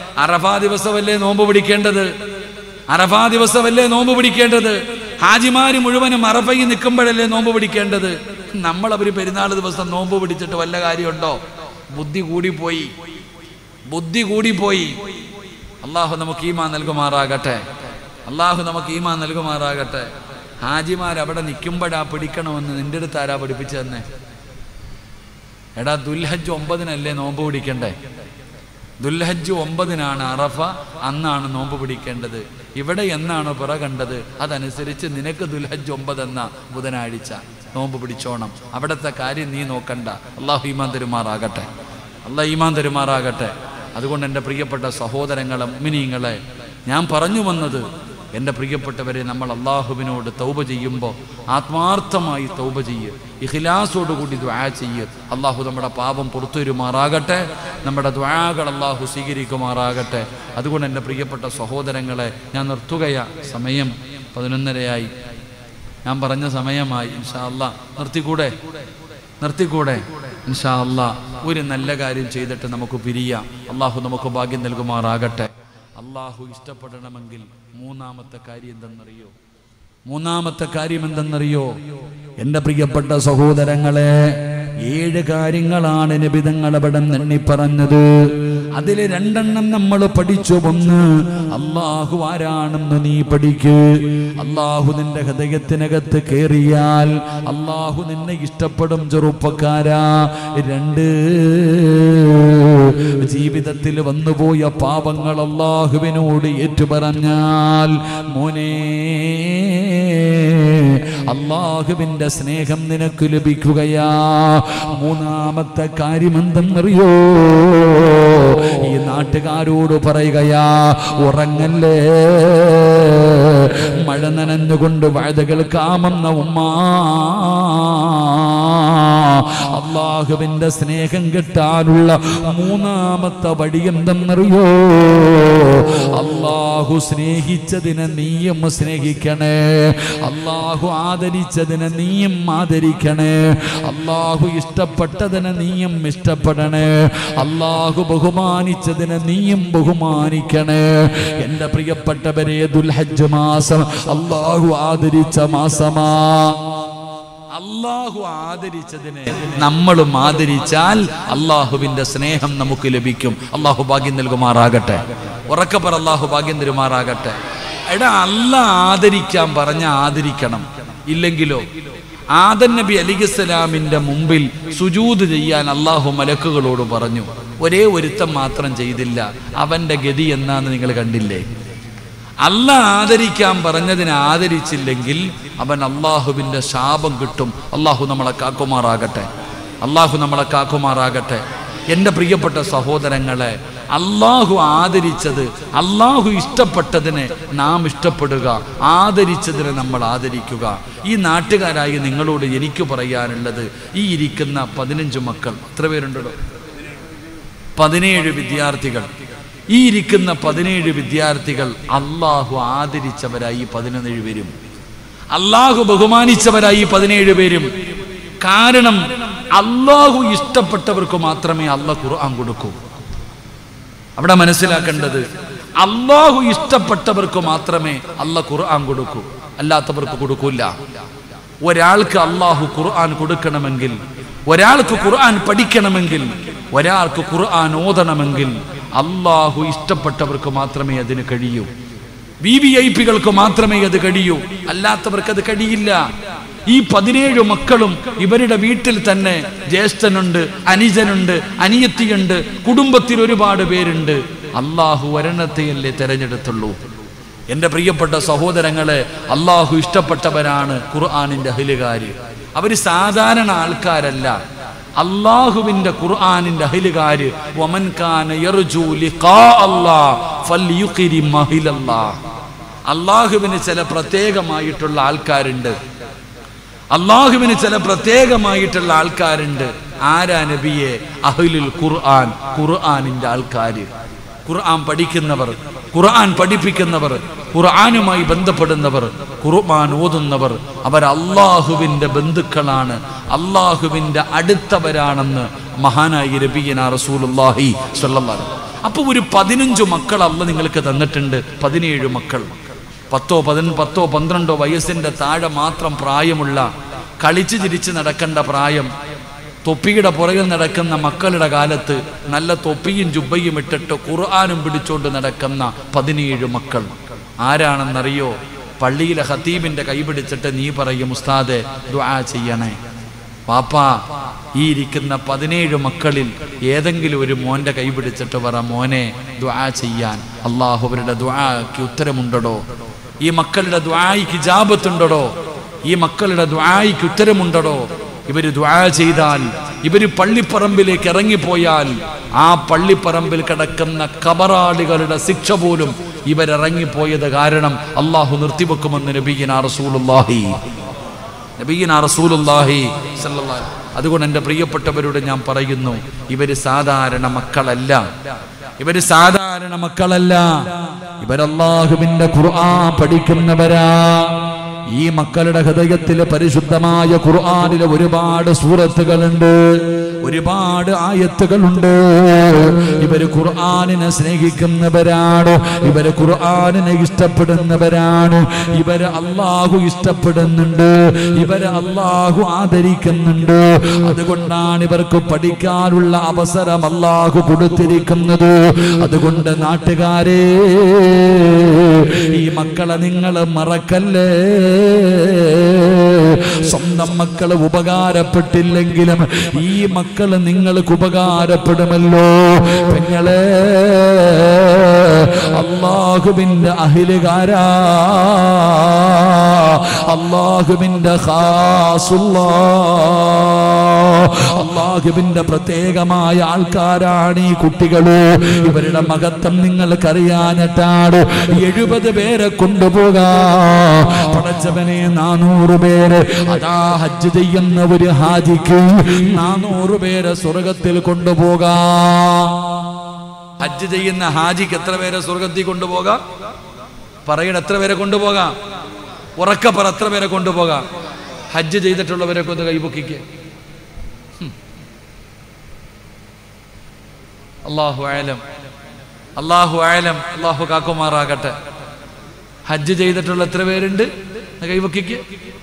അറഫാ ദിവസമല്ലേ നോമ്പ് പിടിക്കേണ്ടത് അറഫാ ദിവസമല്ലേ നോമ്പ് പിടിക്കേണ്ടത് ഹാജിമാര് മുഴുവനും അറഫയിൽ നിൽക്കുമ്പോഴല്ലേ നോമ്പ് പിടിക്കേണ്ടത് നമ്മൾ അവർ പെരുന്നാൾ ദിവസം നോമ്പ് പിടിച്ചിട്ട് വല്ല കാര്യമുണ്ടോ ബുദ്ധി കൂടിപ്പോയി ബുദ്ധി കൂടിപ്പോയി അള്ളാഹു നമുക്ക് ഈമാ നൽകുമാറാകട്ടെ അള്ളാഹു നമുക്ക് ഈമാ നൽകുമാറാകട്ടെ ഹാജിമാർ അവിടെ നിൽക്കുമ്പോഴാ പിടിക്കണമെന്ന് നിന്റെ അടുത്ത് ആരാ പഠിപ്പിച്ചു തന്നെ എടാ ദുൽഹജ്ജ് ഒമ്പതിനല്ലേ നോമ്പ് പിടിക്കണ്ടേ ദുൽഹജ്ജ് ഒമ്പതിനാണ് അറഫ അന്നാണ് നോമ്പ് പിടിക്കേണ്ടത് ഇവിടെ എന്നാണ് പിറ കണ്ടത് അതനുസരിച്ച് നിനക്ക് ദുൽഹജ്ജ് ഒമ്പത് എന്ന ബുധനാഴ്ച നോമ്പ് പിടിച്ചോണം അവിടുത്തെ കാര്യം നീ നോക്കണ്ട അള്ളാഹു ഈമാൻ തരുമാറാകട്ടെ അള്ളാഹ് ഈമാൻ തരുമാറാകട്ടെ അതുകൊണ്ട് എൻ്റെ പ്രിയപ്പെട്ട സഹോദരങ്ങളെ മിനിങ്ങളെ ഞാൻ പറഞ്ഞു വന്നത് എൻ്റെ പ്രിയപ്പെട്ടവരെ നമ്മൾ അള്ളാഹുവിനോട് തൗബ ചെയ്യുമ്പോൾ ആത്മാർത്ഥമായി തൗബ ചെയ്യ് ഇഖിലാസോടുകൂടി ദ്വാ ചെയ്യ് അള്ളാഹു നമ്മുടെ പാപം പുറത്തുവരുമാറാകട്ടെ നമ്മുടെ ദ്വാകൾ അള്ളാഹു സ്വീകരിക്കുമാറാകട്ടെ അതുകൊണ്ട് എൻ്റെ പ്രിയപ്പെട്ട സഹോദരങ്ങളെ ഞാൻ നിർത്തുകയാ സമയം പതിനൊന്നരയായി ഞാൻ പറഞ്ഞ സമയമായി ഇൻഷാ അല്ലാ നിർത്തിക്കൂടെ നിർത്തിക്കൂടെ ഇൻഷാ അല്ലാ ഒരു നല്ല കാര്യം ചെയ്തിട്ട് നമുക്ക് പിരിയാം അള്ളാഹു നമുക്ക് ഭാഗ്യം നൽകുമാറാകട്ടെ അള്ളാഹു ഇഷ്ടപ്പെടണമെങ്കിൽ മൂന്നാമത്തെ കാര്യം എന്തെന്നറിയോ മൂന്നാമത്തെ കാര്യം എന്തെന്നറിയോ എൻ്റെ പ്രിയപ്പെട്ട സഹോദരങ്ങളെ ഏഴ് കാര്യങ്ങളാണ് നിബിതങ്ങൾ അവിടെ എണ്ണി പറഞ്ഞത് അതിൽ രണ്ടെണ്ണം നമ്മൾ പഠിച്ചു ഒന്ന് അള്ളാഹു ആരാണെന്ന് നീ പഠിക്ക് അള്ളാഹു നിന്റെ ഹൃദയത്തിനകത്ത് കയറിയാൽ അള്ളാഹു നിന്നെ ഇഷ്ടപ്പെടും ചെറുപ്പക്കാരാ രണ്ട് ജീവിതത്തിൽ വന്നുപോയ പാപങ്ങൾ അള്ളാഹുവിനോട് ഏറ്റുപറഞ്ഞാൽ മോനെ അള്ളാഹുവിന്റെ സ്നേഹം നിനക്ക് ലഭിക്കുകയാ മൂന്നാമത്തെ കാര്യം എന്തെന്നറിയോ ഈ നാട്ടുകാരോട് പറയുകയാ ഉറങ്ങല്ലേ മഴ നനഞ്ഞുകൊണ്ട് വഴുതകൾ കാമെന്ന ഉമ്മ അള്ളാഹുവിന്റെ സ്നേഹം കിട്ടാനുള്ള മൂന്നാമത്തെ വഴി എന്തെന്നറിയോ അള്ളാഹു സ്നേഹിച്ചതിനെ നീയും സ്നേഹിക്കണേ അള്ളാഹു ആദരിച്ചതിനെ നീയും ആദരിക്കണേ അള്ളാഹു ഇഷ്ടപ്പെട്ടതിനെ നീയും ഇഷ്ടപ്പെടണേ അള്ളാഹു ബഹുമാനിച്ചതിനെ നീയും ബഹുമാനിക്കണേ എൻ്റെ പ്രിയപ്പെട്ടവരെ ദുൽഹജ്ജ് മാസം അള്ളാഹു ആദരിച്ച മാസമാ അള്ളാഹു ആദരിച്ചതിനെ നമ്മളും ആദരിച്ചാൽ അള്ളാഹുവിന്റെ സ്നേഹം നമുക്ക് ലഭിക്കും അള്ളാഹു ഭാഗ്യം നൽകുമാറാകട്ടെ ഉറക്കപ്പറ അള്ളാഹു ഭാഗ്യം തരുമാറാകട്ടെ എടാ അല്ല ആദരിക്കാൻ പറഞ്ഞ ആദരിക്കണം ഇല്ലെങ്കിലോ ആദൻ നബി അലിഖിസ്സലാമിന്റെ മുമ്പിൽ സുജൂത് ചെയ്യാൻ അള്ളാഹു മലക്കുകളോട് പറഞ്ഞു ഒരേ ഒരുത്തം മാത്രം ചെയ്തില്ല അവന്റെ ഗതി എന്നാന്ന് നിങ്ങൾ കണ്ടില്ലേ അല്ല ആദരിക്കാൻ പറഞ്ഞതിനെ ആദരിച്ചില്ലെങ്കിൽ അവൻ അള്ളാഹുവിൻ്റെ ശാപം കിട്ടും അള്ളാഹു നമ്മളെ കാക്കുമാറാകട്ടെ അള്ളാഹു നമ്മളെ കാക്കുമാറാകട്ടെ എൻ്റെ പ്രിയപ്പെട്ട സഹോദരങ്ങളെ അള്ളാഹു ആദരിച്ചത് അള്ളാഹു ഇഷ്ടപ്പെട്ടതിനെ നാം ഇഷ്ടപ്പെടുക ആദരിച്ചതിനെ നമ്മൾ ആദരിക്കുക ഈ നാട്ടുകാരായി നിങ്ങളോട് എനിക്ക് പറയാനുള്ളത് ഈ ഇരിക്കുന്ന പതിനഞ്ച് മക്കൾ എത്ര പേരുണ്ടോ പതിനേഴ് വിദ്യാർത്ഥികൾ ഈ ഇരിക്കുന്ന പതിനേഴ് വിദ്യാർത്ഥികൾ അള്ളാഹു ആദരിച്ചവരായി പതിനേഴ് പേരും അള്ളാഹു ബഹുമാനിച്ചവരായി പതിനേഴ് പേരും കാരണം അള്ളാഹു ഇഷ്ടപ്പെട്ടവർക്ക് മാത്രമേ അള്ള ഖുർആൻ കൊടുക്കൂ അവിടെ മനസ്സിലാക്കേണ്ടത് അള്ളാഹു ഇഷ്ടപ്പെട്ടവർക്ക് മാത്രമേ അല്ല ഖുർആൻ കൊടുക്കൂ അല്ലാത്തവർക്ക് കൊടുക്കൂല ഒരാൾക്ക് അള്ളാഹു ഖുർആൻ കൊടുക്കണമെങ്കിൽ ഒരാൾക്ക് ഖുർആൻ പഠിക്കണമെങ്കിൽ ഒരാൾക്ക് ഖുർആൻ ഓതണമെങ്കിൽ അള്ളാഹു ഇഷ്ടപ്പെട്ടവർക്ക് മാത്രമേ അതിന് കഴിയൂ വി വി ഐ പികൾക്ക് മാത്രമേ അത് കഴിയൂ അല്ലാത്തവർക്ക് അത് കഴിയില്ല ഈ പതിനേഴ് മക്കളും ഇവരുടെ വീട്ടിൽ തന്നെ ജ്യേഷ്ഠനുണ്ട് അനുജനുണ്ട് അനിയത്തിയുണ്ട് കുടുംബത്തിൽ ഒരുപാട് പേരുണ്ട് അള്ളാഹു ഒരെണ്ണത്തെയല്ലേ തെരഞ്ഞെടുത്തുള്ളൂ എൻ്റെ പ്രിയപ്പെട്ട സഹോദരങ്ങളെ അള്ളാഹു ഇഷ്ടപ്പെട്ടവരാണ് ഖുർആാനിൻ്റെ അഹിലുകാര് അവർ സാധാരണ ആൾക്കാരല്ല അള്ളാഹുവിന്റെ ഖുർആാനിന്റെ അഹിലുകാര് വമൻ കാന യർജു ലിഖാ അല്ലാഹ് ഫൽയുഖിരി മഹിലല്ലാഹ് അള്ളാഹുവിന് ചില പ്രത്യേകമായിട്ടുള്ള ആൾക്കാരുണ്ട് അള്ളാഹുവിന് ചില പ്രത്യേകമായിട്ടുള്ള ആൾക്കാരുണ്ട് ആരാ നബിയെ അഹ്ലുൽ ഖുർആൻ ഖുർആനിന്റെ ആൾക്കാര് ഖുർആൻ പഠിക്കുന്നവർ ഖുർആൻ പഠിപ്പിക്കുന്നവർ ഖുർആനുമായി ബന്ധപ്പെടുന്നവർ ഖുർആൻ ഓതുന്നവർ അവർ അള്ളാഹുവിന്റെ ബന്ധുക്കളാണ് അള്ളാഹുവിന്റെ അടുത്തവരാണെന്ന് മഹാനായി രബീന റസൂലുള്ളാഹി സ്വല്ലല്ലാഹു അപ്പൊ ഒരു പതിനഞ്ചു മക്കൾ അല്ല നിങ്ങൾക്ക് തന്നിട്ടുണ്ട് പതിനേഴ് മക്കൾ പത്തോ പതിന പത്തോ പന്ത്രണ്ടോ വയസ്സിന്റെ താഴെ മാത്രം പ്രായമുള്ള കളിച്ചു ചിരിച്ച് നടക്കേണ്ട പ്രായം തൊപ്പിയുടെ പുറകിൽ നടക്കുന്ന മക്കളുടെ കാലത്ത് നല്ല തൊപ്പിയും ജുബയും ഇട്ടിട്ട് ഖുർആാനും പിടിച്ചുകൊണ്ട് നടക്കുന്ന പതിനേഴ് മക്കൾ ആരാണെന്നറിയോ പള്ളിയിലെ ഹത്തീബിന്റെ കൈ പിടിച്ചിട്ട് നീ പറയും ഉസ്താദെ ദുആ ചെയ്യണേ പാപ്പാ ഈ ഇരിക്കുന്ന പതിനേഴ് മക്കളിൽ ഏതെങ്കിലും ഒരു മോന്റെ കൈ പിടിച്ചിട്ട് പറ മോനെ ദുആ ചെയ്യാൻ അള്ളാഹു അവരുടെ ദുആക്ക് ഉത്തരമുണ്ടടോ ഈ മക്കളുടെ ദുആയിക്ക് ജാപത്തുണ്ടടോ ഈ മക്കളുടെ ദുആയിക്ക് ഉത്തരമുണ്ടടോ ഇവര് ദുആ ചെയ്താൽ ഇവര് പള്ളിപ്പറമ്പിലേക്ക് ഇറങ്ങിപ്പോയാൽ ആ പള്ളിപ്പറമ്പിൽ കിടക്കുന്ന കബറാളികളുടെ ശിക്ഷ പോലും ഇവരിറങ്ങിപ്പോയത് കാരണം അള്ളാഹു നിർത്തിവെക്കുമെന്ന് നബീന റസൂലുള്ളാഹി നബീന റസൂലുള്ളാഹി സല്ലല്ലാഹു അലൈഹി അതുകൊണ്ട് എൻ്റെ പ്രിയപ്പെട്ടവരോട് ഞാൻ പറയുന്നു ഇവര് സാധാരണ മക്കളല്ല ഇവര് സാധാരണ മക്കളല്ല ഇവരല്ലാഹുവിന്റെ ഖുർആൻ പഠിക്കുന്നവരാ ഈ മക്കളുടെ ഹൃദയത്തിലെ പരിശുദ്ധമായ ഖുർആനിലെ ഒരുപാട് സൂറത്തുകളുണ്ട് ഒരുപാട് ആയത്തുകളുണ്ട് ഇവര് ഖുർആനിനെ സ്നേഹിക്കുന്നവരാണ് ഇവര് ഖുർആനിനെ ഇഷ്ടപ്പെടുന്നവരാണ് ഇവര് അള്ളാഹു ഇഷ്ടപ്പെടുന്നുണ്ട് ഇവര് അള്ളാഹു ആദരിക്കുന്നുണ്ട് അതുകൊണ്ടാണ് ഇവർക്ക് പഠിക്കാനുള്ള അവസരം അള്ളാഹു കൊടുത്തിരിക്കുന്നത് അതുകൊണ്ട് നാട്ടുകാരെ ഈ മക്കളെ നിങ്ങൾ മറക്കല്ലേ സ്വന്തം മക്കൾ ഉപകാരപ്പെട്ടില്ലെങ്കിലും ഈ മക്കൾ നിങ്ങൾക്ക് ഉപകാരപ്പെടുമല്ലോ പെങ്ങളെ അള്ളാഹുവിന്റെ അഹിലുകാരാ അള്ളാഹുവിന്റെ ഖാസുല്ലാ അള്ളാഹുവിന്റെ പ്രത്യേകമായ ആൾക്കാരാണ് ഈ കുട്ടികള് ഇവരുടെ മഹത്വം നിങ്ങൾക്കറിയാനിട്ടാണ് എഴുപത് പേരെ കൊണ്ടുപോകാ പടച്ചവനെ നാനൂറ് പേര് അതാ ഹജ്ജ് ചെയ്യുന്ന ഒരു ഹാജിക്ക് നാനൂറ് പേരെ സ്വർഗത്തിൽ കൊണ്ടുപോകാ ഹജ്ജ് ചെയ്യുന്ന ഹാജിക്ക് എത്ര പേരെ സ്വർഗത്തിൽ കൊണ്ടുപോകാം പറയണ എത്ര പേരെ കൊണ്ടുപോകാം ഉറക്കപ്പറ എത്ര പേരെ കൊണ്ടുപോകാം ഹജ്ജ് ചെയ്തിട്ടുള്ളവരൊക്കെ ഒന്ന് കൈപൊക്കിക്ക് അള്ളാഹു ആലം അള്ളാഹു ആലം അള്ളാഹു കാക്കുമാറാകട്ടെ ഹജ്ജ് ചെയ്തിട്ടുള്ള എത്ര പേരുണ്ട് ഒന്ന് കൈവക്കിക്ക്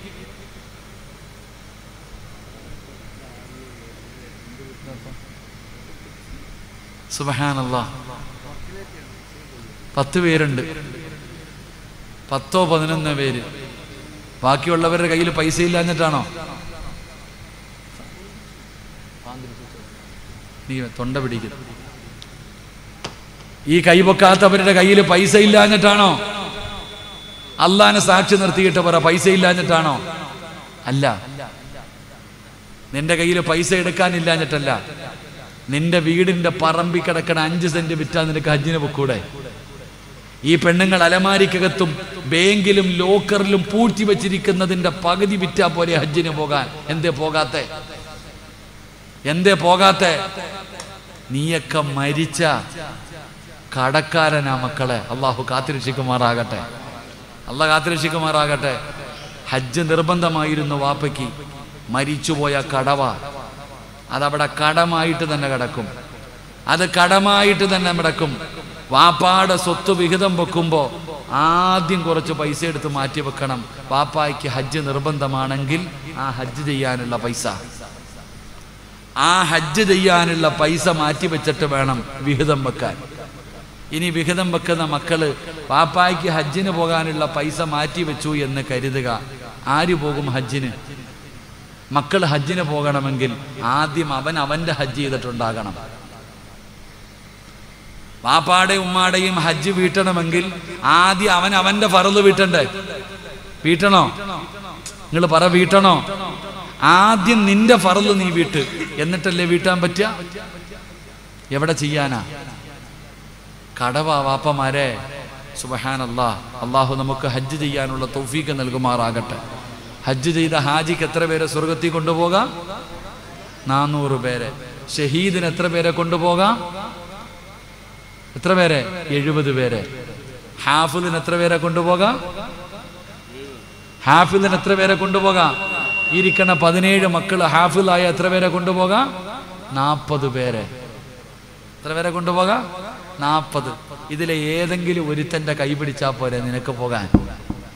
സുബഹാനല്ലാ പത്ത് പേരുണ്ട് പത്തോ പതിനൊന്നോ പേര് ബാക്കിയുള്ളവരുടെ കയ്യിൽ പൈസ ഇല്ലാഞ്ഞിട്ടാണോ നീ തൊണ്ട പിടിക്കുന്നു ഈ കൈപൊക്കാത്തവരുടെ കയ്യിൽ പൈസ ഇല്ലാഞ്ഞിട്ടാണോ അള്ളാനെ സാക്ഷി നിർത്തിയിട്ട് പറ പൈസ ഇല്ലാഞ്ഞിട്ടാണോ അല്ല നിന്റെ കയ്യിൽ പൈസ എടുക്കാനില്ലാഞ്ഞിട്ടല്ല നിന്റെ വീടിന്റെ പറമ്പി കിടക്കണ അഞ്ച് സെന്റ് വിറ്റാ നിനക്ക് ഹജ്ജിന് പൊക്കൂടെ ഈ പെണ്ണുങ്ങൾ അലമാരിക്കകത്തും ബാങ്കിലും ലോക്കറിലും പൂഴ്ത്തി വെച്ചിരിക്കുന്നതിന്റെ പകുതി വിറ്റാ പോലെ ഹജ്ജിന് പോകാൻ എന്തേ പോകാത്തെ എന്തേ പോകാത്തെ നീയൊക്കെ മരിച്ച കടക്കാരനാ മക്കളെ അള്ളാഹു കാത്തിരക്ഷിക്കുമാറാകട്ടെ അള്ളാഹ് കാത്തിരക്ഷിക്കുമാറാകട്ടെ ഹജ്ജ് നിർബന്ധമായിരുന്നു വാപ്പയ്ക്ക് മരിച്ചുപോയ കടവ അതവിടെ കടമായിട്ട് തന്നെ കിടക്കും അത് കടമായിട്ട് തന്നെ കിടക്കും വാപ്പാടെ സ്വത്ത് വിഹിതം വെക്കുമ്പോൾ ആദ്യം കുറച്ച് പൈസ എടുത്ത് മാറ്റി വെക്കണം വാപ്പായ്ക്ക് ഹജ്ജ് നിർബന്ധമാണെങ്കിൽ ആ ഹജ്ജ് ചെയ്യാനുള്ള പൈസ ആ ഹജ്ജ് ചെയ്യാനുള്ള പൈസ മാറ്റി വെച്ചിട്ട് വേണം വിഹിതം വെക്കാൻ ഇനി വിഹിതം വെക്കുന്ന മക്കള് പാപ്പായ്ക്ക് ഹജ്ജിന് പോകാനുള്ള പൈസ മാറ്റി വെച്ചു എന്ന് കരുതുക ആര് പോകും ഹജ്ജിന് മക്കൾ ഹജ്ജിന് പോകണമെങ്കിൽ ആദ്യം അവൻ അവന്റെ ഹജ്ജ് ചെയ്തിട്ടുണ്ടാകണം പാപ്പാടെയും ഉമ്മാടെയും ഹജ്ജ് വീട്ടണമെങ്കിൽ ആദ്യം അവൻ അവന്റെ ഫറല് വീട്ടണ്ടേ വീട്ടണോ നിങ്ങൾ പറ വീട്ടണോ ആദ്യം നിന്റെ ഫറല് നീ വീട്ട് എന്നിട്ടല്ലേ വീട്ടാൻ പറ്റുക എവിടെ ചെയ്യാനാ കടവ വാപ്പമാരെ സുബഹാൻ അല്ലാ അള്ളാഹു നമുക്ക് ഹജ്ജ് ചെയ്യാനുള്ള തൗഫീക്ക് നൽകുമാറാകട്ടെ ഹജ്ജ് ചെയ്ത ഹാജിക്ക് എത്ര പേരെ സ്വർഗത്തിൽ കൊണ്ടുപോകാം നാനൂറ് പേരെ ഷഹീദിന് എത്ര പേരെ കൊണ്ടുപോകാം എത്ര പേരെ എഴുപത് പേരെ ഹാഫിദിന് എത്ര പേരെ കൊണ്ടുപോകാം ഹാഫിദിന് എത്ര പേരെ കൊണ്ടുപോകാം ഇരിക്കണ പതിനേഴ് മക്കൾ ഹാഫിലായ എത്ര പേരെ കൊണ്ടുപോകാം നാൽപ്പത് പേരെ എത്ര പേരെ കൊണ്ടുപോകാം നാൽപ്പത് ഇതിലെ ഏതെങ്കിലും ഒരുത്തന്റെ കൈ പിടിച്ചാൽ പോരെ നിനക്ക് പോകാൻ